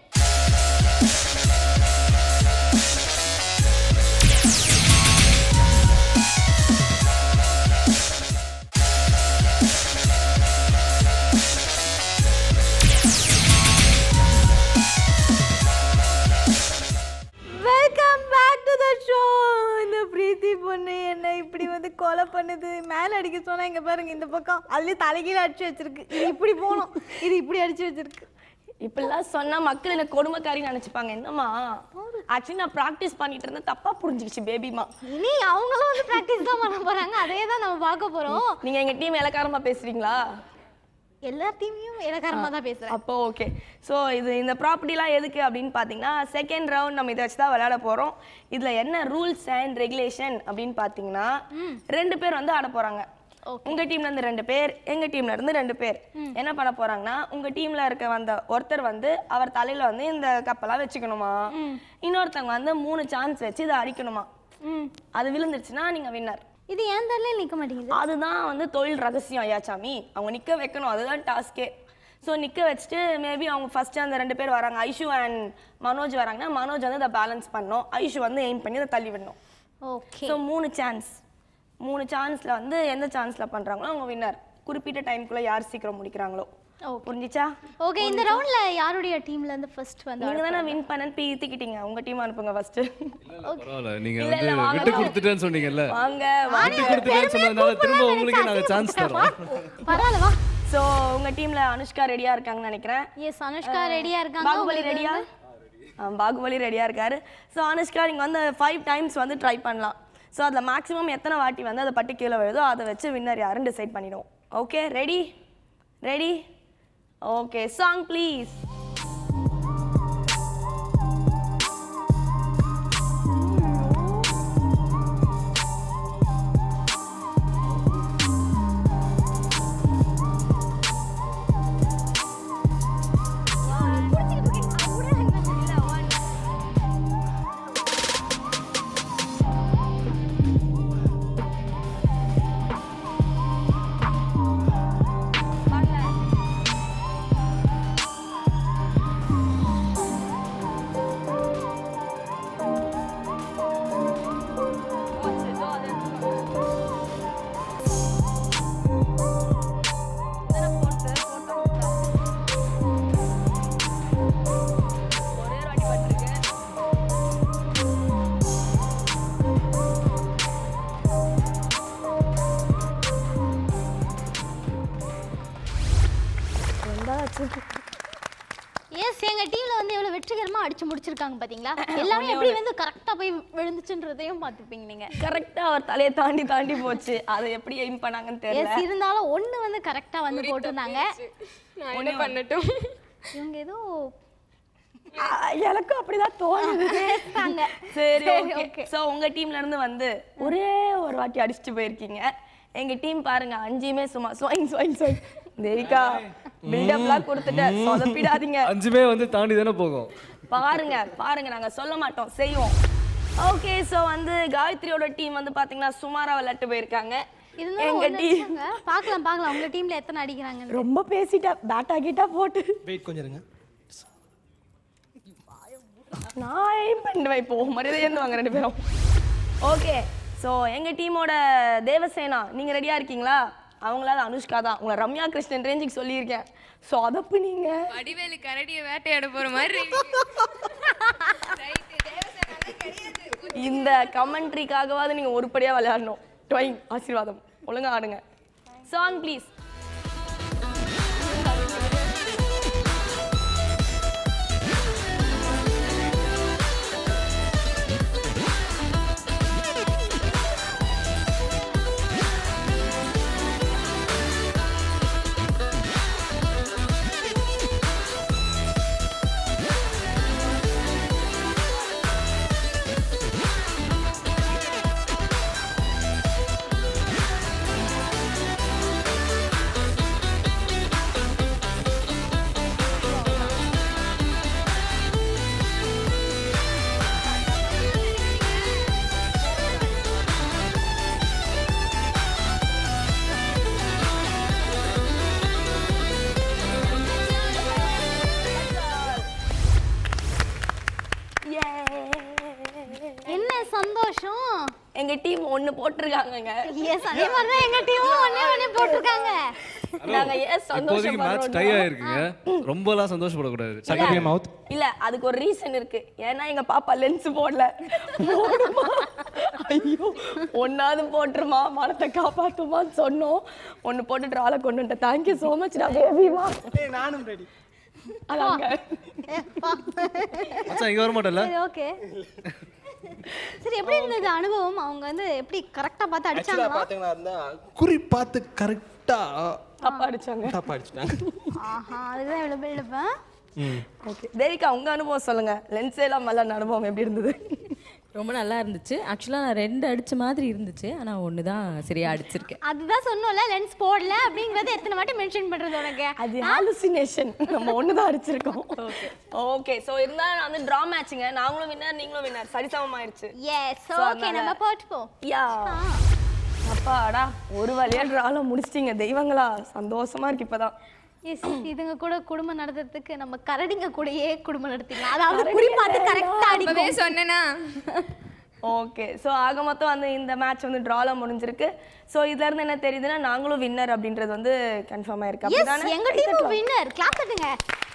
welcome back to the show இந்த பிரீத்தி பொண்ணு என்ன இப்படி வந்து கொலை பண்ணுது மேல அடிக்க சொன்னா இங்க பாருங்க இந்த பக்கம் அதுலயே தலைகீழ அடிச்சு வச்சிருக்கு இது இப்படி போகணும் இது இப்படி அடிச்சு வச்சிருக்கு இப்படிலாம் சொன்னா மக்கள் என்ன கொடுமைக்காரின்னு நினைச்சுப்பாங்க என்னம்மா ஆக்சுவலி நான் ப்ராக்டிஸ் பண்ணிட்டு இருந்தேன் தப்பா புரிஞ்சுக்கிச்சு பேபிமா இனி அவங்களும் வந்து ப்ராக்டிஸ் தான் பண்ண போறாங்க அதே தான் நம்ம பார்க்க போறோம் நீங்க எங்க டீம் இலக்காரமா பேசுறீங்களா எல்லா டீமையும் இலக்காரமா தான் பேசுறேன் அப்போ ஓகே ஸோ இது இந்த ப்ராப்பர்ட்டிலாம் எதுக்கு அப்படின்னு பார்த்தீங்கன்னா செகண்ட் ரவுண்ட் நம்ம இதை வச்சு தான் விளையாட போகிறோம் இதில் என்ன ரூல்ஸ் அண்ட் ரெகுலேஷன் அப்படின்னு பார்த்தீங்கன்னா ரெண்டு பேர் வந்து ஆட போகிறாங்க உங்க டீம்ல இருந்து ரெண்டு பேர் எங்க டீம்ல இருந்து ரெண்டு பேர் என்ன பண்ண போறாங்கன்னா உங்க டீம்ல இருக்க வந்த ஒருத்தர் வந்து அவர் தலையில வந்து இந்த கப்பெல்லாம் வச்சுக்கணுமா இன்னொருத்தவங்க வந்து மூணு சான்ஸ் வச்சு இதை அடிக்கணுமா அது விழுந்துருச்சுன்னா நீங்க வின்னர் இது ஏன் தரல நிக்க மாட்டேங்குது அதுதான் வந்து தொழில் ரகசியம் ஐயாச்சாமி அவங்க நிக்க வைக்கணும் அதுதான் டாஸ்கே ஸோ நிக்க வச்சுட்டு மேபி அவங்க ஃபர்ஸ்ட் அந்த ரெண்டு பேர் வராங்க ஐஷு அண்ட் மனோஜ் வராங்கன்னா மனோஜ் வந்து இதை பேலன்ஸ் பண்ணணும் ஐஷு வந்து எய்ம் பண்ணி அதை தள்ளி விடணும் ஓகே ஸோ மூணு சான்ஸ் மூணு சான்ஸ்ல வந்து எந்த சான்ஸ்ல பண்றாங்களோ அவங்க வின்னர் குறிப்பிட்ட டைம்குள்ள யார் சீக்கிரம் முடிக்கிறாங்களோ புரிஞ்சிச்சா ஓகே இந்த ரவுண்ட்ல யாருடைய டீம்ல இருந்து ஃபர்ஸ்ட் வந்து நீங்க தானே வின் பண்ணன்னு பீத்திக்கிட்டீங்க உங்க டீம் அனுப்புங்க ஃபர்ஸ்ட் பரவாயில்ல நீங்க இல்ல, இல்ல, வந்து வாங்க, விட்டு வாங்க. கொடுத்துட்டேன்னு சொன்னீங்கல்ல வாங்க விட்டு கொடுத்துட்டேன்னு சொன்னதுனால திரும்ப உங்களுக்கு நாங்க சான்ஸ் தரோம் பரவாயில்ல வா ஸோ உங்க டீம்ல அனுஷ்கா ரெடியா இருக்காங்கன்னு நினைக்கிறேன் எஸ் அனுஷ்கா ரெடியா இருக்காங்க பாகுபலி உங்களுக்கு ரெடியா பாகுபலி ரெடியா இருக்காரு ஸோ அனுஷ்கா நீங்க வந்து ஃபைவ் டைம்ஸ் வந்து ட்ரை பண்ணலாம் ஸோ அதில் மேக்ஸிமம் எத்தனை வாட்டி வந்து அதை பட்டு கீழே விழுதோ அதை வச்சு வின்னர் யாருன்னு டிசைட் பண்ணிடுவோம் okay ready ready okay song please yes எங்க டீம்ல வந்து எவ்வளவு வெற்றிகரமா அடிச்சு முடிச்சிருக்காங்க பாத்தீங்களா எல்லாமே எப்படி வந்து கரெக்டா போய் விழுந்துச்சுன்றதையும் பாத்துப்பீங்க நீங்க கரெக்டா அவர் தலையை தாண்டி தாண்டி போச்சு அதை எப்படி எய்ம் பண்ணாங்கன்னு தெரியல எஸ் இருந்தாலும் ஒண்ணு வந்து கரெக்டா வந்து போட்டிருந்தாங்க நான் என்ன பண்ணட்டும் இவங்க ஏதோ ஆ, எனக்கும் அப்படிதான் தோணுது பேசுறாங்க சரி சரி, ஓகே okay. ஸோ உங்க டீம்ல இருந்து வந்து ஒரே ஒரு வாட்டி அடிச்சுட்டு போயிருக்கீங்க எங்க டீம் பாருங்க அஞ்சுமே சும்மா ஸ்வைங் ஸ்வைங் ஸ்வைங் தேவிகா பில்டப்லாம் கொடுத்துட்டு சொதப்பிடாதீங்க அஞ்சுமே வந்து தாண்டி தானே போகும் பாருங்க பாருங்க நாங்க சொல்ல மாட்டோம் செய்வோம் ஓகே ஸோ வந்து காயத்ரியோட டீம் வந்து பாத்தீங்கன்னா சுமாரா விளையாட்டு போயிருக்காங்க இருந்தாலும் எங்க ஒண்ணு டீம் வச்சுக்கோங்க. பார்க்கலாம் பார்க்கலாம் உங்க டீம்ல எத்தனை அடிக்கிறாங்கன்னு ரொம்ப பேசிட்டா பேட்டா கீட்டா போட்டு வெயிட் கொஞ்சம் இருங்க நான் aim பண்ணுவேன் இப்போ மரியாதை இருந்து வாங்க ரெண்டு பேரும் ஓகே ஸோ எங்க டீமோட தேவசேனா நீங்க ரெடியா இருக்கீங்களா அவங்களால அனுஷ்கா தான் உங்களை ரம்யா கிருஷ்ணன் ரேஞ்சுக்கு சொல்லியிருக்கேன் ஸோ அதப்பு நீங்க வடிவேலு கரடியை வேட்டையாட போற மாதிரி இந்த கமெண்ட்ரிக்காகவாவது நீங்க உருப்படியா விளையாடணும் ட்வைங் ஆசீர்வாதம் ஒழுங்கா ஆடுங்க சாங் ப்ளீஸ் என்ன சந்தோஷம் எங்க டீம் ஒண்ணு போட்டிருக்காங்கங்க எஸ் அதே மாதிரி தான் எங்க டீமும் ஒண்ணே ஒண்ணே போட்டிருக்காங்க நாங்க ஏன் இப்போதைக்கு மேட்ச் டை சந்தோஷப்படுறோம் ஆயிருக்குங்க ரொம்பலாம் சந்தோஷப்படக்கூடாது Shut up your mouth. இல்ல அதுக்கு ஒரு ரீசன் இருக்கு ஏன்னா எங்க பாப்பா லென்ஸ் போடல போடுமா ஐயோ ஒன்னாவது போட்டுருமா மனத்தை காப்பாத்துமான்னு சொன்னோம் ஒன்னு போட்டு ட்ரால கொண்டு வந்துட்டேன் தேங்க்யூ ஸோ மச் நான் பேபிமா நானும் ரெடி அது அங்க மச்சான் இங்கே வர மாட்டேன்ல சரி ஓகே சரி எப்படி இருந்தது அனுபவம் அவங்க வந்து எப்படி கரெக்டா பார்த்து ஆக்சுவலாக அடிச்சாங்களா பார்த்தீங்கன்னா இருந்தா குறி பார்த்து கரெக்டாக தப்பா அடிச்சாங்க தப்பா அடிச்சிட்டாங்க ஆஹா அதுதான் இவ்வளவு பில்டப் ம் ஓகே தேவிகா உங்க அனுபவம் சொல்லுங்க லென்ஸே இல்லாம மல்லான அனுபவம் எப்படி இருந்தது ரொம்ப நல்லா இருந்துச்சு ஆக்சுவலாக நான் ரெண்டு அடிச்ச மாதிரி இருந்துச்சு ஆனால் ஒன்று தான் சரியாக அடிச்சிருக்கேன் அதுதான் சொன்னோம்ல லென்ஸ் போடல அப்படிங்கறது எத்தனை வாட்டி மென்ஷன் பண்றது உனக்கு அது ஹாலுசினேஷன் நம்ம ஒன்று தான் அடிச்சிருக்கோம் ஓகே ஸோ இருந்தாலும் வந்து ட்ரா மேட்சுங்க நாங்களும் வின்னர் நீங்களும் வின்னர் சரிசமம் ஆயிடுச்சு எஸ் So, ஓகே அதனால- நம்ம போட்டு போ யா அப்பாடா ஒரு வழியா ட்ரால முடிச்சிட்டீங்க தெய்வங்களா சந்தோஷமா இருக்கு இப்பதான் எஸ் இதுங்க கூட குடும்பம் நடத்துறதுக்கு நம்ம கரடிங்க கூடயே குடும்பம் நடத்திக்கலாம் அதாவது குறி பார்த்து கரெக்டா அப்பவே அடிக்கும் சொன்னேனா ஓகே ஸோ ஆக மொத்தம் வந்து இந்த மேட்ச் வந்து ட்ரால முடிஞ்சிருக்கு ஸோ இதுல இருந்து என்ன தெரியுதுன்னா நாங்களும் வின்னர் அப்படின்றது வந்து கன்ஃபார்ம் ஆயிருக்கு எஸ் அப்படிதானே எங்க டீம் வின்னர் கிளாப் தட்டுங்க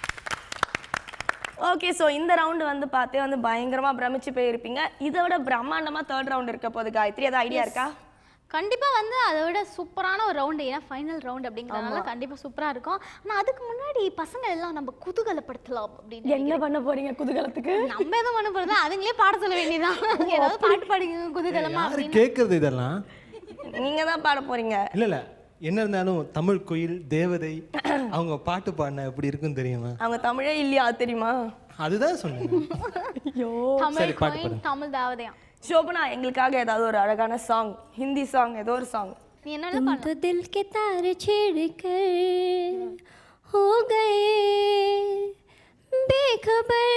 ஓகே ஸோ இந்த ரவுண்டு வந்து பார்த்தே வந்து பயங்கரமா பிரமிச்சு போயிருப்பீங்க இதை விட பிரம்மாண்டமா தேர்ட் ரவுண்ட் இருக்க போது காயத்ரி ஏதாவது ஐடியா இருக்கா கண்டிப்பா வந்து அதை விட சூப்பரான ஒரு ரவுண்டு ஏன்னா ஃபைனல் ரவுண்ட் அப்படிங்கறதுனால கண்டிப்பா சூப்பரா இருக்கும் ஆனா அதுக்கு முன்னாடி பசங்க எல்லாம் நம்ம குதூகலப்படுத்தலாம் அப்படின்னு என்ன பண்ண போறீங்க குதூகலத்துக்கு நம்ம எதுவும் பண்ண போறது அதுங்களே பாட சொல்ல வேண்டியதான் ஏதாவது பாட்டு பாடுங்க குதூகலமா யாரு அப்படின்னு கேட்கறது இதெல்லாம் நீங்க தான் பாட போறீங்க இல்ல இல்ல என்ன இருந்தாலும் தமிழ் கோயில் தேவதை அவங்க பாட்டு பாடின எப்படி இருக்குன்னு தெரியுமா அவங்க தமிழே இல்லையா அது தெரியுமா அதுதான் சொன்னேன் ஐயோ தமிழ் சரி, பாட்டு coin, தமிழ் தாவதையாம் சோபனா எங்களுக்காக ஏதாவது ஒரு அழகான சாங் ஹிந்தி சாங் ஏதோ ஒரு சாங் நீ என்ன तुम तो दिल के तार छेड़ कर हो गए बेखबर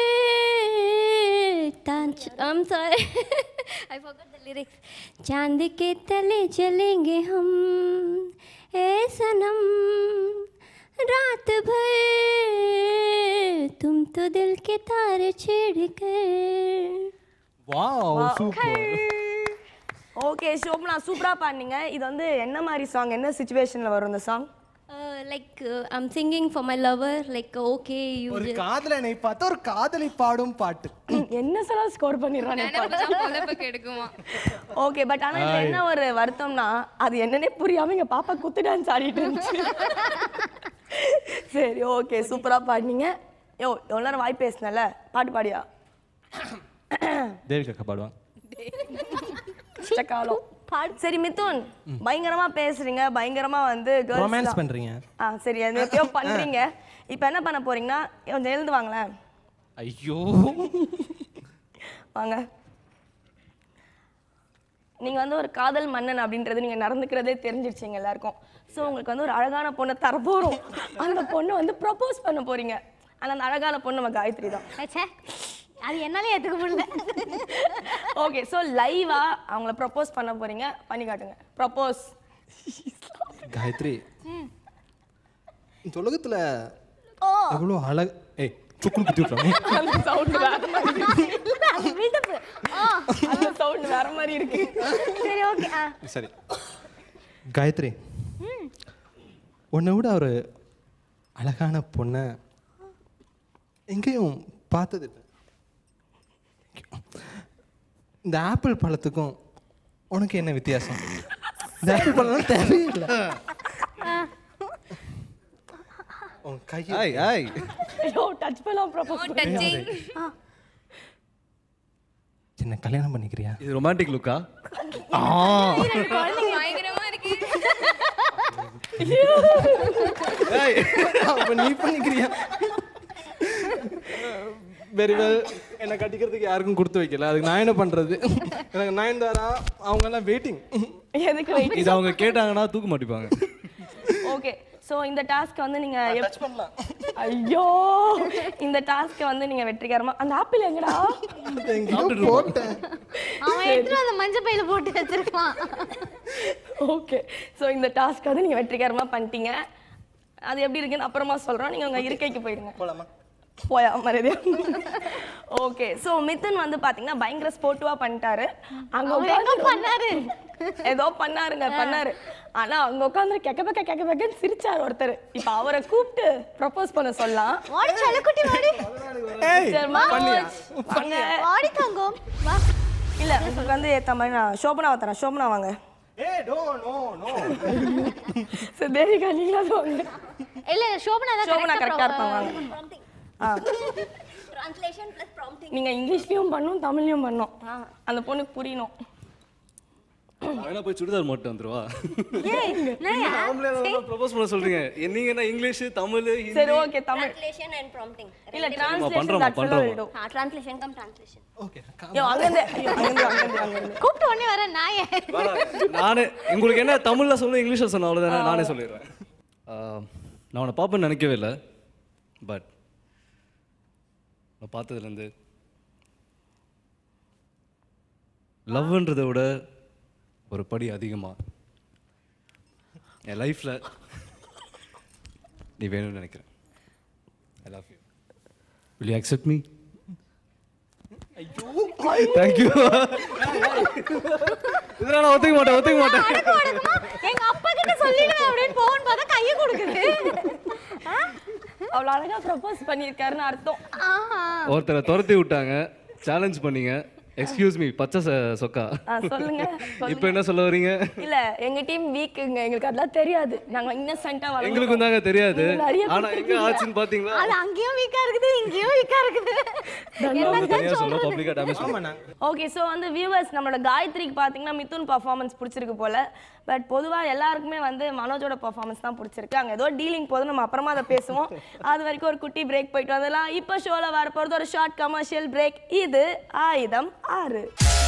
तांच I'm sorry I forgot the lyrics चांद के तले चलेंगे हम ए सनम रात भर तुम तो दिल के तार छेड़ कर வாவ் சூப்பர் ஓகே சோபனா சூப்பரா பாடுனீங்க இது வந்து என்ன மாதிரி சாங் என்ன சுச்சுவேஷன்ல வரும் இந்த song uh, like uh, I'm singing for my lover like okay you ஒரு just காதலனை பார்த்து ஒரு காதலி பாடும் பாட்டு என்ன சொல்ல ஸ்கோர் பண்ணிடுறானே பொழப்புக்கு எடுக்குமா ஓகே பட் ஆனா இதுல என்ன ஒரு வருத்தம்னா அது என்னன்னே புரியாம எங்க பாப்பா குத்து டான்ஸ் ஆடிட்டு இருந்துச்சு சரி ஓகே சூப்பரா பாடினீங்க யோ எவ்வளோ நேரம் வாய் பேசினல பாட்டு பாடியா தேவிகா பாடுவாங்க கஷ்டகாலம் சரி மிதுன் பயங்கரமா பேசுறீங்க பயங்கரமா வந்து girls ரொமான்ஸ் தான். பண்றீங்க ஆ சரி அது எப்பயோ பண்றீங்க இப்போ என்ன பண்ண போறீங்கன்னா கொஞ்சம் எழுந்து வாங்களேன் ஐயோ வாங்க நீங்க வந்து ஒரு காதல் மன்னன் அப்படின்றது நீங்க நடந்துக்கிறதே தெரிஞ்சிருச்சீங்க எல்லாருக்கும் ஸோ உங்களுக்கு வந்து ஒரு அழகான பொண்ணை தரப்போறோம் அந்த பொண்ணை வந்து ப்ரப்போஸ் பண்ண போறீங்க ஆனா அந்த அழகான பொண்ணு நம்ம காயத்ரி தான் ச்சே அது என்னாலே ஏத்துக்க முடியல ஓகே ஸோ லைவா அவங்கள ப்ரப்போஸ் பண்ண போறீங்க பண்ணி காட்டுங்க ப்ரப்போஸ் காயத்ரி இந்த உலகத்துல எவ்வளோ அழகு ஏய் சுக்குனு குத்தி விட்டுறாங்க அந்த சவுண்ட் வேற மாதிரி அது build-up. ஆ, அந்த சவுண்ட் வேற மாதிரி இருக்கு சரி ஓகே சரி காயத்ரி உன்னை விட ஒரு அழகான பொண்ணை எங்கேயும் பார்த்தது இல்ல. இந்த ஆப்பிள் பழத்துக்கும் உனக்கு என்ன வித்தியாசம் இந்த ஆப்பிள் பழம் தேவையில்லை உன் கையை ஆய் ஆய் ஐயோ டச் பண்ணலாம் ப்ரப்போஸ் சின்ன கல்யாணம் பண்ணிக்கிறியா இது ரொமான்டிக் லுக்கா பயங்கரமா இருக்கு அப்ப நீ பண்ணிக்கிறியா வெரி வெல் என்னை கட்டிக்கிறதுக்கு யாருக்கும் கொடுத்து வைக்கல அதுக்கு நான் என்ன பண்றது எனக்கு நயன்தாரா அவங்க எல்லாம் வெயிட்டிங் எதுக்கு வெயிட் இது அவங்க கேட்டாங்கன்னா தூக்க மாட்டிப்பாங்க ஓகே ஸோ இந்த டாஸ்க் வந்து நீங்க எப்- ஐயோ இந்த டாஸ்க்கை வந்து நீங்க வெற்றிகரமா அந்த ஆப்பிள் எங்கடா போட்டேன் அவன் எடுத்துட்டு அந்த மஞ்சள் பையில போட்டு வச்சிருக்கான் ஓகே ஸோ இந்த டாஸ்க் வந்து நீங்க வெற்றிகரமா பண்ணிட்டீங்க அது எப்படி இருக்குன்னு அப்புறமா சொல்றோம் நீங்க உங்க இருக்கைக்கு போயிடுங்க போலாமா போயா மரியாதையா ஓகே ஸோ மிதுன் வந்து பாத்தீங்கன்னா பயங்கர ஸ்போர்ட்டிவா பண்ணிட்டாரு அங்க அவர் எங்க உட்கார்ந்து பண்ணாரு ஏதோ பண்ணாருங்க பண்ணாரு ஆனா அங்க உட்காந்து கெக்க பக்க கெக்க பக்கன்னு சிரிச்சாரு ஒருத்தர் இப்ப அவரை கூப்பிட்டு ப்ரப்போஸ் பண்ண சொல்லலாம் வாடி சலுக்குட்டி வாடி சரி, மனோஜ், வாங்க. வாடி தங்கம் வா இல்ல உங்களுக்கு வந்து ஏத்த மாதிரி நான் சோபனா தரேன் சோபனா வாங்க ஏய் நோ நோ நோ சரி தேவிகா நீங்களா வாங்க இல்ல சோபனா தான் சோபனா correct ஆ கரெக்டா pro- இருப்பாங்க வாங்க ட்ரான்ஸ்லேஷன் ப்ளஸ் ப்ராம்ப்டிங் நீங்க இங்கிலீஷ்லயும் பண்ணும் தமிழ்லயும் பண்ணும் அந்த பொண்ணுக்கு புரியணும் வேணா போய் சுடிதார் மட்டும் வந்துருவா ஏய் என்னய்யா? ப்ரொபோஸ் பண்ண சொல்றீங்க நீங்க என்ன இங்கிலீஷ் தமிழ் ஹிந்தி சரி okay Tamil translation and prompting இல்ல பண்றோமா, டிரான்ஸ்லேஷன் தட் பண்றோமா. fellow will do. Translation cum translation okay ஐயோ அங்கந்து ஐயோ அங்கந்து அங்கந்து அங்கந்து கூப்பிட்ட உடனே வர நாயே நானே உங்களுக்கு என்ன தமிழ்ல சொல்லணும் இங்கிலீஷ்ல சொன்ன அவ்வளோதானே நானே சொல்லிடுறேன் ஆஹ், நான் உன்னை பார்ப்பேன்னு நினைக்கவே இல்லை பட் நான் பார்த்ததுலேருந்து லவ்ன்றதை விட ஒரு படி அதிகமா என் லைஃப்ல நீ வேணும்னு நினைக்கிறேன் I love you will you accept me thank you இதெல்லாம் நான் ஒத்துக்க மாட்டேன் ஒத்துக்க மாட்டேன் எங்க அப்பா கிட்ட சொல்லிடுவேன் அப்படின்னு போன் பார்த்தா கையை கொடுக்குது அவ்வளவு அழகா ப்ரப்போஸ் பண்ணியிருக்காருன்னு அர்த்தம் ஆஹா ஒருத்தரை துரத்தி விட்டாங்க சேலஞ்ச் பண்ணீங்க எக்ஸ்கியூஸ் மீ பச்சை ச- சொக்கா ஆ, சொல்லுங்க இப்போ என்ன சொல்ல வரீங்க இல்ல எங்க டீம் வீக்குங்க எங்களுக்கு அதெல்லாம் தெரியாது நாங்க இன்னசென்ட்டா வளர்ந்தோம் எங்களுக்கும் தாங்க தெரியாது நீங்க நிறைய ஆனா எங்க ஆச்சுன்னு பாத்தீங்களா அது அங்கேயும் வீக்கா இருக்குது இங்கேயும் வீக்கா இருக்குது அவங்க தனியா சொல்ல பப்ளிக்கா டேமேஜ் ஆமாம் நான் ஓகே ஸோ வந்து வியூவர்ஸ் நம்மளோட காயத்ரிக்கு பார்த்தீங்கன்னா மிதுன் பர்ஃபார்மன்ஸ் பிடிச்சிருக்கு போல பட் பொதுவாக எல்லாருக்குமே வந்து மனோஜோட பர்ஃபார்மன்ஸ் தான் பிடிச்சிருக்கு அங்கே ஏதோ டீலிங் போதும் நம்ம அப்புறமா அதை பேசுவோம் அது வரைக்கும் ஒரு குட்டி பிரேக் போயிட்டு வந்துடலாம் இப்போ ஷோவில் வரப்போகிறது ஒரு ஷார்ட் கமர்ஷியல் பிரேக் இது ஆயுதம் ஆறு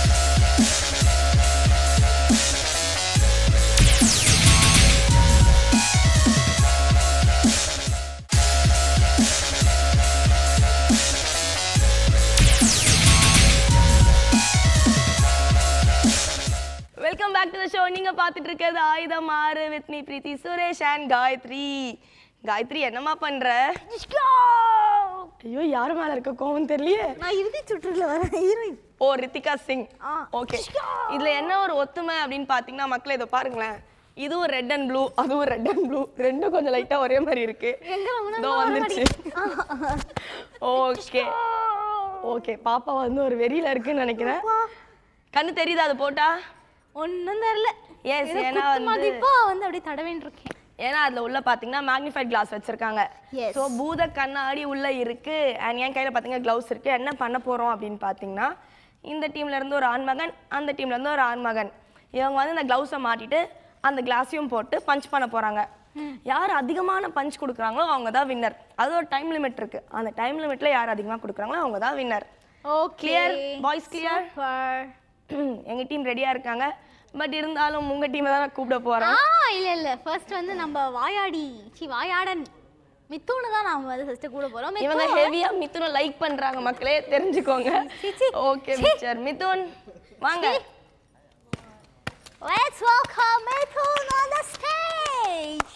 welcome back to the show நீங்க பார்த்துட்டு இருக்கிறது ஆயுதம் ஆறு with me Preethi Suresh and Gayathri Gayathri என்னம்மா பண்ற ஐயோ யார் மேல இருக்க கோவம் தெரியலையே நான் இறுதி சுற்றுல வரேன் ஹீரோயின் ஓ ரித்திகா சிங் ஆ. ஓகே இதுல என்ன ஒரு ஒத்துமை அப்படின்னு பாத்தீங்கன்னா மக்களே இதை பாருங்களேன் இதுவும் ரெட் அண்ட் ப்ளூ அதுவும் ரெட் அண்ட் ப்ளூ ரெண்டும் கொஞ்சம் லைட்டா ஒரே மாதிரி இருக்கு எங்க வாங்குனா இதோ வந்துருச்சு ஓகே ஓகே பாப்பா வந்து ஒரு வெறியில இருக்குன்னு நினைக்கிறேன் கண்ணு தெரியுதா அது போட்டா ஒன்றும் தெரில Yes, ஏதோ ஏன்னா குத்து வந்து- மதிப்பா வந்து அப்படியே தடவேன் இருக்கேன் ஏன்னா அதுல உள்ள பாத்தீங்கன்னா மேக்னிஃபைட் கிளாஸ் வச்சிருக்காங்க Yes. ஸோ பூத கண்ணாடி உள்ள இருக்கு அண்ட் என் கையில பாத்தீங்கன்னா க்ளவுஸ் இருக்கு என்ன பண்ண போறோம் அப்படின்னு பாத்தீங்கன்னா இந்த டீம்ல இருந்து ஒரு ஆண்மகன் அந்த டீம்ல இருந்து ஒரு ஆண்மகன் இவங்க வந்து இந்த க்ளவுஸை மாட்டிட்டு அந்த கிளாஸையும் போட்டு பஞ்ச் பண்ண போறாங்க யார் அதிகமான பஞ்ச் கொடுக்குறாங்களோ அவங்க தான் வின்னர் அது ஒரு டைம் லிமிட் இருக்கு அந்த டைம் லிமிட்ல யார் அதிகமாக கொடுக்குறாங்களோ அவங்க தான் winner okay clear boys clear எங்க டீம் ரெடியா இருக்காங்க பட் இருந்தாலும் உங்க டீமை தான் நான் கூப்பிட ஆ போறேன் இல்ல இல்ல ஃபர்ஸ்ட் வந்து நம்ம வாயாடி சி வாயாடன் மித்துன்னு தான் நாம வந்து ஃபர்ஸ்ட் கூட போறோம் மித்து, இவங்க ஹெவியா மிதுனை லைக் பண்றாங்க மக்களே தெரிஞ்சுக்கோங்க சி, சி. ஓகே மிஸ்டர் மிதுன் வாங்க Let's welcome Mithun on the stage.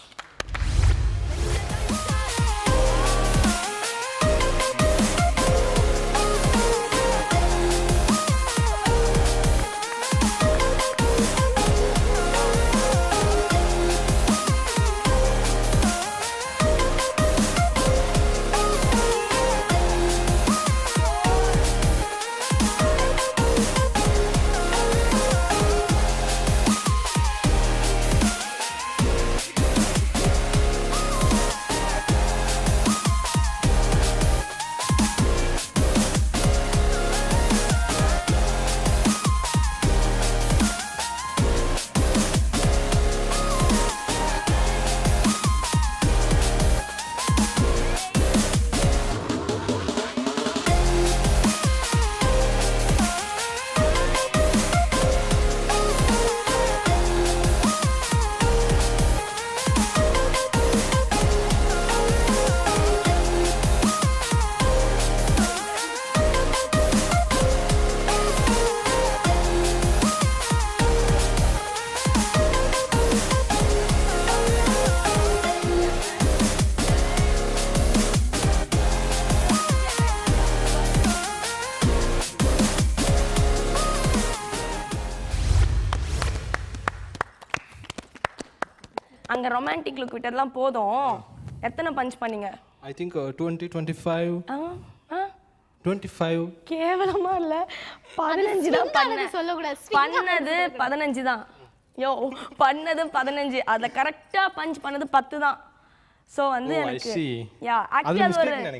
அங்க ரொமான்டிக் லுக் விட்டதெல்லாம் போதும் எத்தனை பஞ்ச் பண்ணீங்க I think twenty twenty five ஆ, ஆ, டுவெண்ட்டி ஃபைவ் கேவலமா இல்ல பதினஞ்சு தான் பண்ணேன் சொல்லக்கூடாது பண்ணது பதினஞ்சு தான் யோ பண்ணது பதினஞ்சு அதுல கரெக்டா பஞ்ச் பண்ணது பத்து தான் ஸோ வந்து Oh, I எனக்கு see. யா அது ஆக்சுவலி அது ஒரு mistake நினைக்கிறேன்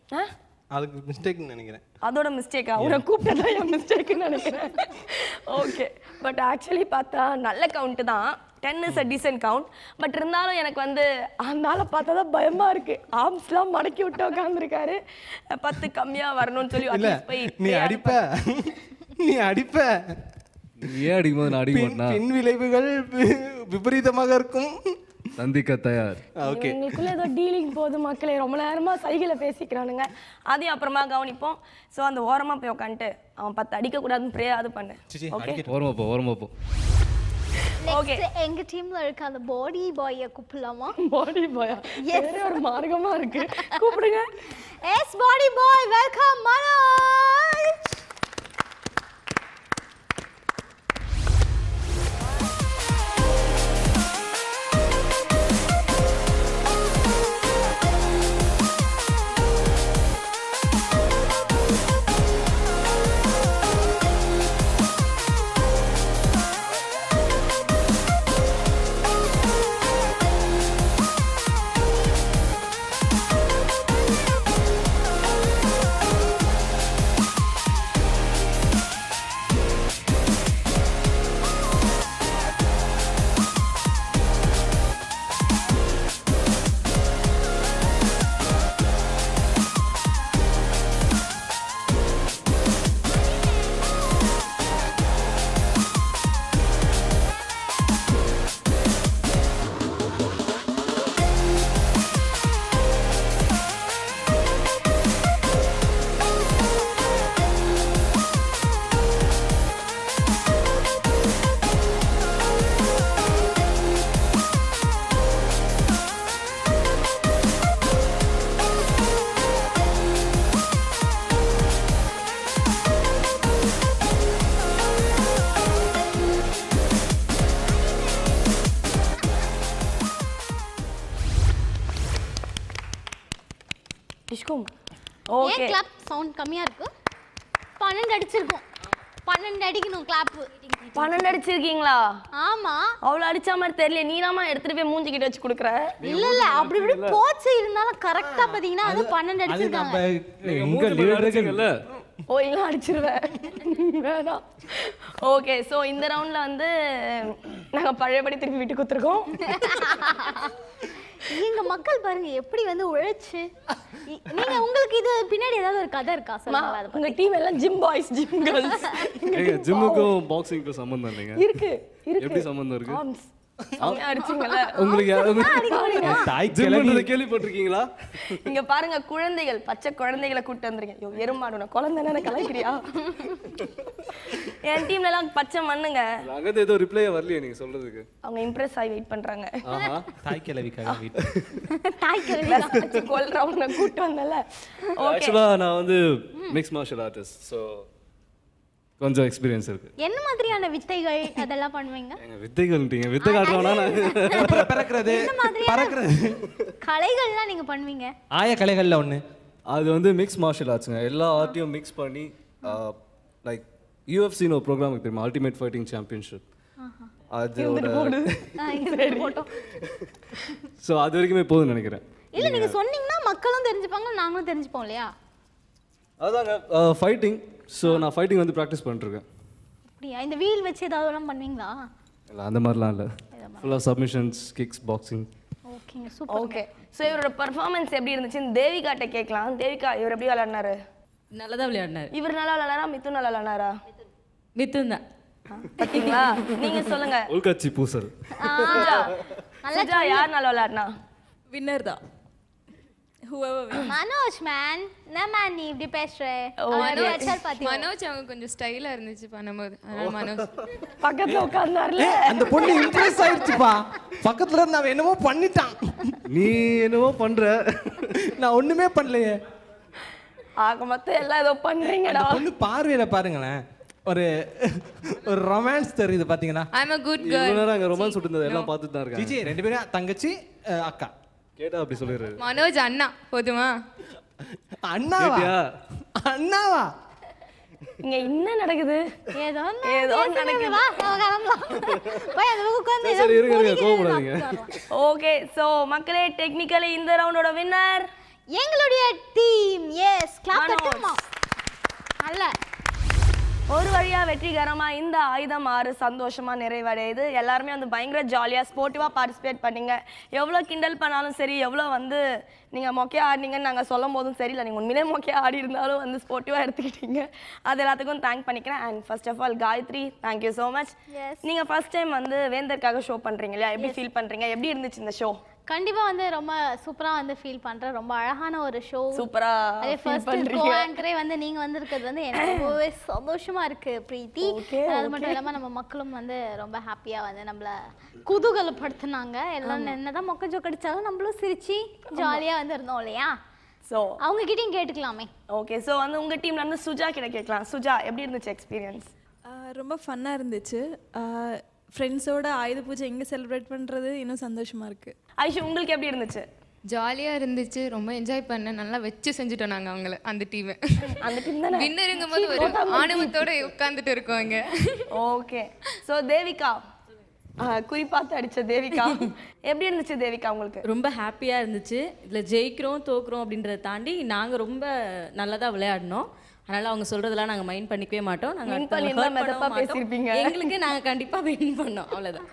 ஆ அதுக்கு மிஸ்டேக்னு நினைக்கிறேன் அதோட மிஸ்டேக்கா உன்னை கூப்பிட்டதான் என் மிஸ்டேக்குன்னு நினைக்கிறேன் ஓகே பட் ஆக்சுவலி பார்த்தா நல்ல கவுண்ட்டு தான் ten is a decent count but இருந்தாலும் எனக்கு வந்து அந்த ஆளை பார்த்தா தான் பயமாக இருக்குது ஆர்ம்ஸ்லாம் மடக்கி விட்டு உட்காந்துருக்காரு பத்து கம்மியாக வரணும்னு சொல்லி இல்ல atleast போய் நீ prayer அடிப்ப நீ அடிப்ப நீ ஏன் அடிக்கும்போது நான் அடிக்க பின் மாட்டேனா பின் விளைவுகள் வி- விபரீதமாக இருக்கும் சந்திக்க தயார் ஓகே இவங்களுக்குள்ள ஏதோ டீலிங் போகுது மக்களே ரொம்ப நேரமா சைகளை பேசிக்கிறானுங்க அதையும் அப்புறமா கவனிப்போம் ஸோ அந்த ஓரமா போய் உட்காந்துட்டு அவன் பத்து அடிக்க கூடாதுன்னு ப்ரே அது பண்ணு சிச்சி ஓகே ஓரமா போ ஓரமா போ Okay. நெக்ஸ்ட் எங்க டீம்ல இருக்க அந்த பாடி பாய கூப்பிடலாமா பாடி பாயா வேற ஒரு மார்க்கமா இருக்கு கூப்பிடுங்க yes body boy welcome Manoj டிஷ்கும் ஏன் ஓகே கிளாப் சவுண்ட் கம்மியா இருக்கு பன்னெண்டு அடிச்சிருக்கோம் பன்னெண்டு அடிக்கணும் கிளாப் பன்னெண்டு அடிச்சிருக்கீங்களா ஆமா அவ்வளோ அடிச்ச மாதிரி தெரியல நீனாமா எடுத்துட்டு போய் மூஞ்சிக்கிட்ட வச்சு கொடுக்குற இல்ல இல்ல அப்படி இப்படி போச்சு இருந்தாலும் கரெக்டா பாத்தீங்கன்னா அது பன்னெண்டு அது அடிச்சிருக்காங்க நம்ம எங்க மூஞ்சி மேல லீடர்கள் அடிச்சீங்கல்ல ஓ இல்லை அடிச்சிருவேன் வேணாம் ஓகே ஸோ இந்த ரவுண்டில் வந்து நாங்கள் பழையபடி திருப்பி வீட்டுக்கு கொடுத்துருக்கோம் எங்க மக்கள் பாருங்க எப்படி வந்து உழைச்சு இ- நீங்க உங்களுக்கு இது பின்னாடி ஏதாவது ஒரு கதை இருக்கா சொல்லுங்க அதை உங்க டீம் எல்லாம் ஜிம் பாய்ஸ் ஜிம் கேர்ள்ஸ் ஏங்க ஜிம்முக்கும் பாக்ஸிங்க்கும் சம்மந்தம் இல்லைங்க இருக்கு இருக்கு எப்படி சம்மந்தம் இருக்கு ஆர்ம்ஸ் செம்மையா அடிச்சிங்கல்ல உங்களுக்கு யாராவது தாய் ஜிம்ன்றதை கேள்விப்பட்டிருக்கீங்களா இங்க பாருங்க குழந்தைகள் பச்சை குழந்தைகளை கூட்டு வந்திருக்கேன் ஐயோ எருமாடு உன குழந்தை என்ன கலாய்க்கிறியா என் டீம்ல எல்லாம் பச்சை மண்ணுங்க அங்கேருந்து ஏதோ ரிப்ளையே வரலையே நீங்க சொல்றதுக்கு அவங்க இம்ப்ரெஸ் ஆகி வெயிட் பண்றாங்க ஆஹா தாய் கிழவிக்காக வீட்டு தாய் கிழவி Plus வச்சு கொல்றவங்க கூட்டு வந்தல ஓகே ஆக்சுவலாக நான் வந்து மிக்ஸ் மார்ஷல் ஆர்டிஸ்ட் ஸோ கொஞ்சம் எக்ஸ்பீரியன்ஸ் இருக்கு என்ன மாதிரியான வித்தைகள் அதெல்லாம் பண்ணுவீங்க எங்க வித்தைகள்ன்றீங்க வித்தை காட்டுறோம்னா நான் அப்புறம் பிறக்கிறது பறக்கிறது கலைகள்லாம் நீங்க பண்ணுவீங்க ஆய கலைகள்ல ஒண்ணு அது வந்து மிக்ஸ் மார்ஷல் ஆர்ட்ஸுங்க எல்லா ஆர்ட்டையும் மிக்ஸ் பண்ணி லைக் யூஎஃப்சின்னு ஒரு ப்ரோக்ராம் தெரியுமா அல்டிமேட் ஃபைட்டிங் சாம்பியன்ஷிப் அதோட ஆ, இது போட்டோம் ஸோ அது வரைக்குமே போதும்னு நினைக்கிறேன் இல்ல நீங்க சொன்னீங்கன்னா மக்களும் தெரிஞ்சுப்பாங்க நாங்களும் தெரிஞ்சுப்போம் இல்லையா அதாங்க ஃபைட்டிங் ஸோ நான் ஃபைட்டிங் வந்து ப்ராக்டிஸ் பண்ணிருக்கேன் அப்படியா இந்த வீல் வச்சு ஏதாவது எல்லாம் பண்ணுவீங்களா இல்லை அந்த மாதிரிலாம் இல்லை ஃபுல்லாக சப்மிஷன்ஸ் கிக்ஸ் பாக்ஸிங் ஓகேங்க சூப்பர் ஓகே ஸோ இவரோட பர்ஃபார்மன்ஸ் எப்படி இருந்துச்சுன்னு தேவிகாட்ட கேட்கலாம் தேவிகா இவர் எப்படி விளையாடினாரு நல்லா தான் விளையாடினார் இவர் நல்லா விளையாடாரா மித்து நல்லா விளையாடினாரா மித்துன் தான் பாத்தீங்களா நீங்க சொல்லுங்க உள்கட்சி பூசல் சுஜா சுஜா யார் நல்லா விளையாடினா வின்னர் தான் whoever wins. மனோஜ் மேன் என்ன மேன் நீ இப்படி பேசுற வச்சால் பாத்தியா மனோஜ் அவங்க கொஞ்சம் ஸ்டைலா இருந்துச்சு பண்ணும்போது அதனால மனோஜ் பக்கத்துல உட்கார்ந்தாருல அந்த பொண்ணு இம்ப்ரெஸ் ஆயிடுச்சுப்பா பக்கத்துல இருந்து அவன் என்னமோ பண்ணிட்டான் நீ என்னவோ பண்ற நான் ஒண்ணுமே பண்ணலையே ஆக மொத்தம் எல்லாம் ஏதோ பண்றீங்கடா அந்த பொண்ணு பார்வையில பாருங்களேன் ஒரு ஒரு ரொமான்ஸ் தெரியுது பாத்தீங்கன்னா ஐம் அ குட் இவ்வளோ கேர்ள் நேரம் அங்கே ரொமான்ஸ் விட்டுருந்தது எல்லாம் பார்த்துட்டு தான் இருக்காங்க ஜிஜி ரெண்டு பேரும் தங்கச்சி அஹ், அக்கா கேட்டா அப்படி சொல்லிடுறாரு மனோஜ் அண்ணா போதுமா அண்ணாவா கேட்டியா? அண்ணாவா இங்க என்ன நடக்குது ஏதோ ஒண்ணு ஏதோ பேசுங்க, நடக்குது. வா நம்ம கிளம்பலாம் போய் அந்த பக்கம் உட்கார்ந்து சரி ஏதோ இருங்க இருங்க பொறுக்கிட்டு கோவப்படாதீங்க ஓகே ஸோ மக்களே டெக்னிக்கலி இந்த ரவுண்டோட வின்னர் எங்களுடைய டீம் எஸ் கிளாப் மனோஜ். தட்டுமா நல்ல ஒரு வழியா வெற்றிகரமா இந்த ஆயுதம் ஆறு சந்தோஷமா நிறைவடையுது எல்லாருமே வந்து பயங்கர ஜாலியா ஸ்போர்ட்டிவா பார்ட்டிசிபேட் பண்ணீங்க எவ்வளோ கிண்டல் பண்ணாலும் சரி எவ்வளோ வந்து நீங்க மொக்கையா ஆடினீங்கன்னு நாங்க சொல்லும் போதும் சரி இல்லை நீங்க உண்மையிலே மொக்கையா ஆடி இருந்தாலும் வந்து ஸ்போர்ட்டிவா எடுத்துக்கிட்டீங்க அது எல்லாத்துக்கும் தேங்க் பண்ணிக்கிறேன் and first of all Gayathri thank you so much Yes. நீங்க ஃபர்ஸ்ட் டைம் வந்து வேந்தருக்காக ஷோ பண்றீங்க இல்லையா எப்படி ஃபீல் பண்றீங்க எப்படி இருந்துச்சு இந்த ஷோ கண்டிப்பா வந்து ரொம்ப சூப்பரா வந்து ஃபீல் பண்றேன் ரொம்ப அழகான ஒரு ஷோ சூப்பரா அதே ஃபீல் ஃபர்ஸ்ட் கோ பண்றீங்க ஆங்கரே வந்து நீங்க வந்திருக்கிறது வந்து எனக்கு ரொம்பவே சந்தோஷமா இருக்கு பிரீத்தி Okay, அது மட்டும் இல்லாம நம்ம மக்களும் வந்து ரொம்ப ஹாப்பியா வந்து நம்மள குதூகலப்படுத்துனாங்க எல்லாம் என்னதான் மொக்க ஜோக் அடிச்சாலும் நம்மளும் சிரிச்சு ஜாலியா வந்து இருந்தோம் இல்லையா ஸோ அவங்க கிட்டயும் கேட்டுக்கலாமே ஓகே ஸோ வந்து உங்க டீம்ல இருந்து சுஜா கிட்ட கேட்கலாம் சுஜா எப்படி இருந்துச்சு எக்ஸ்பீரியன்ஸ் ஆஹ் ரொம்ப ஃபன்னாக இருந்துச்சு ஃப்ரெண்ட்ஸோட ஆயுத பூஜை எங்கே செலிப்ரேட் பண்ணுறது இன்னும் சந்தோஷமாக இருக்குது ஐஷு உங்களுக்கு எப்படி இருந்துச்சு ஜாலியாக இருந்துச்சு ரொம்ப என்ஜாய் பண்ணேன் நல்லா வச்சு செஞ்சுட்டோம் நாங்கள் அவங்கள அந்த டீமை அந்த டீம் தானே வின்னருங்கும் போது ஒரு ஆணவத்தோட உட்காந்துட்டு இருக்கோங்க ஓகே ஸோ தேவிகா ஆஹ் குறிப்பாத்து அடிச்ச தேவிகா எப்படி இருந்துச்சு தேவிகா உங்களுக்கு ரொம்ப ஹாப்பியாக இருந்துச்சு இதில் ஜெயிக்கிறோம் தோக்குறோம் அப்படின்றத தாண்டி நாங்கள் ரொம்ப நல்லதாக விளையாடினோம் அதனால் அவங்க சொல்கிறதெல்லாம் நாங்கள் மைண்ட் பண்ணிக்கவே மாட்டோம் Win நாங்கள் பண்ணியிருந்தா மெதப்பா பேசியிருப்பீங்க. எங்களுக்கு நாங்கள் கண்டிப்பாக வின் பண்ணோம் அவ்வளோதான்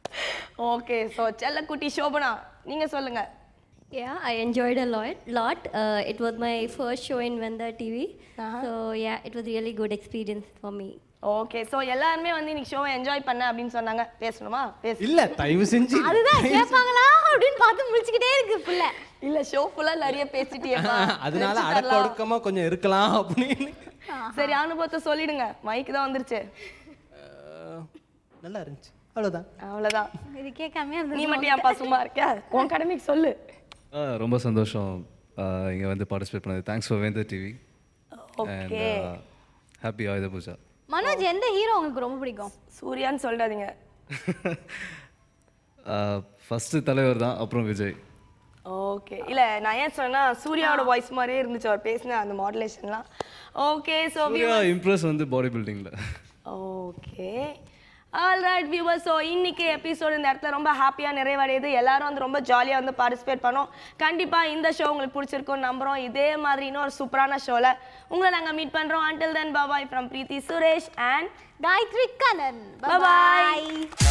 ஓகே ஸோ செல்லக்குட்டி சோபனா நீங்க சொல்லுங்க Yeah, I enjoyed a lot. Lot. Uh, it was my first show in Vendor TV. So yeah, it was really good experience for me. Okay so எல்லாருமே வந்து இன்னைக்கு ஷோவை என்ஜாய் பண்ண அப்படின்னு சொன்னாங்க பேசணுமா பேசு இல்ல தயவு செஞ்சு அதுதான் கேட்பாங்களா அப்படின்னு பார்த்து முடிச்சுக்கிட்டே இருக்கு புள்ள இல்ல ஷோ ஃபுல்லா நிறைய பேசிட்டியேப்பா அதனால அடக்க ஒடுக்கமா கொஞ்சம் இருக்கலாம் அப்படின்னு சரி அனுபவத்தை சொல்லிடுங்க மைக்கு தான் வந்துருச்சு அஹ், நல்லா இருந்துச்சு அவ்வளவுதான் அவ்வளவுதான் இது கேட்காம நீ மட்டும் ஏன்ப்பா சும்மா இருக்க உன் கடமைக்கு சொல்லு ஆ, ரொம்ப சந்தோஷம் இங்கே வந்து பார்ட்டிசிபேட் பண்ணது thanks for Vendhar TV and okay happy Ayudha Puja Manoj எந்த ஹீரோ உங்களுக்கு ரொம்ப பிடிக்கும் சூர்யான்னு சொல்லிடாதீங்க ஃபஸ்ட்டு தலைவர் தான் அப்புறம் விஜய் ஓகே இல்ல நான் ஏன் சொன்னா சூர்யாவோட வாய்ஸ் மாதிரியே இருந்துச்சு அவர் பேசின அந்த மாடுலேஷன்லாம் ஓகே ஸோ சூர்யா இம்ப்ரெஸ் வந்து பாடி பில்டிங்கில் okay all right viewer so இன்னைக்கு எபிசோடு இந்த இடத்துல ரொம்ப ஹாப்பியாக நிறைவடையுது எல்லாரும் வந்து ரொம்ப ஜாலியாக வந்து பார்ட்டிசிபேட் பண்ணோம் கண்டிப்பாக இந்த ஷோ உங்களுக்கு பிடிச்சிருக்கும்னு நம்புகிறோம் இதே மாதிரி இன்னும் ஒரு சூப்பரான ஷோவில் உங்களை நாங்கள் மீட் பண்ணுறோம் until then bye bye from Preethi Suresh and Gayathri Kannan Bye-bye. Bye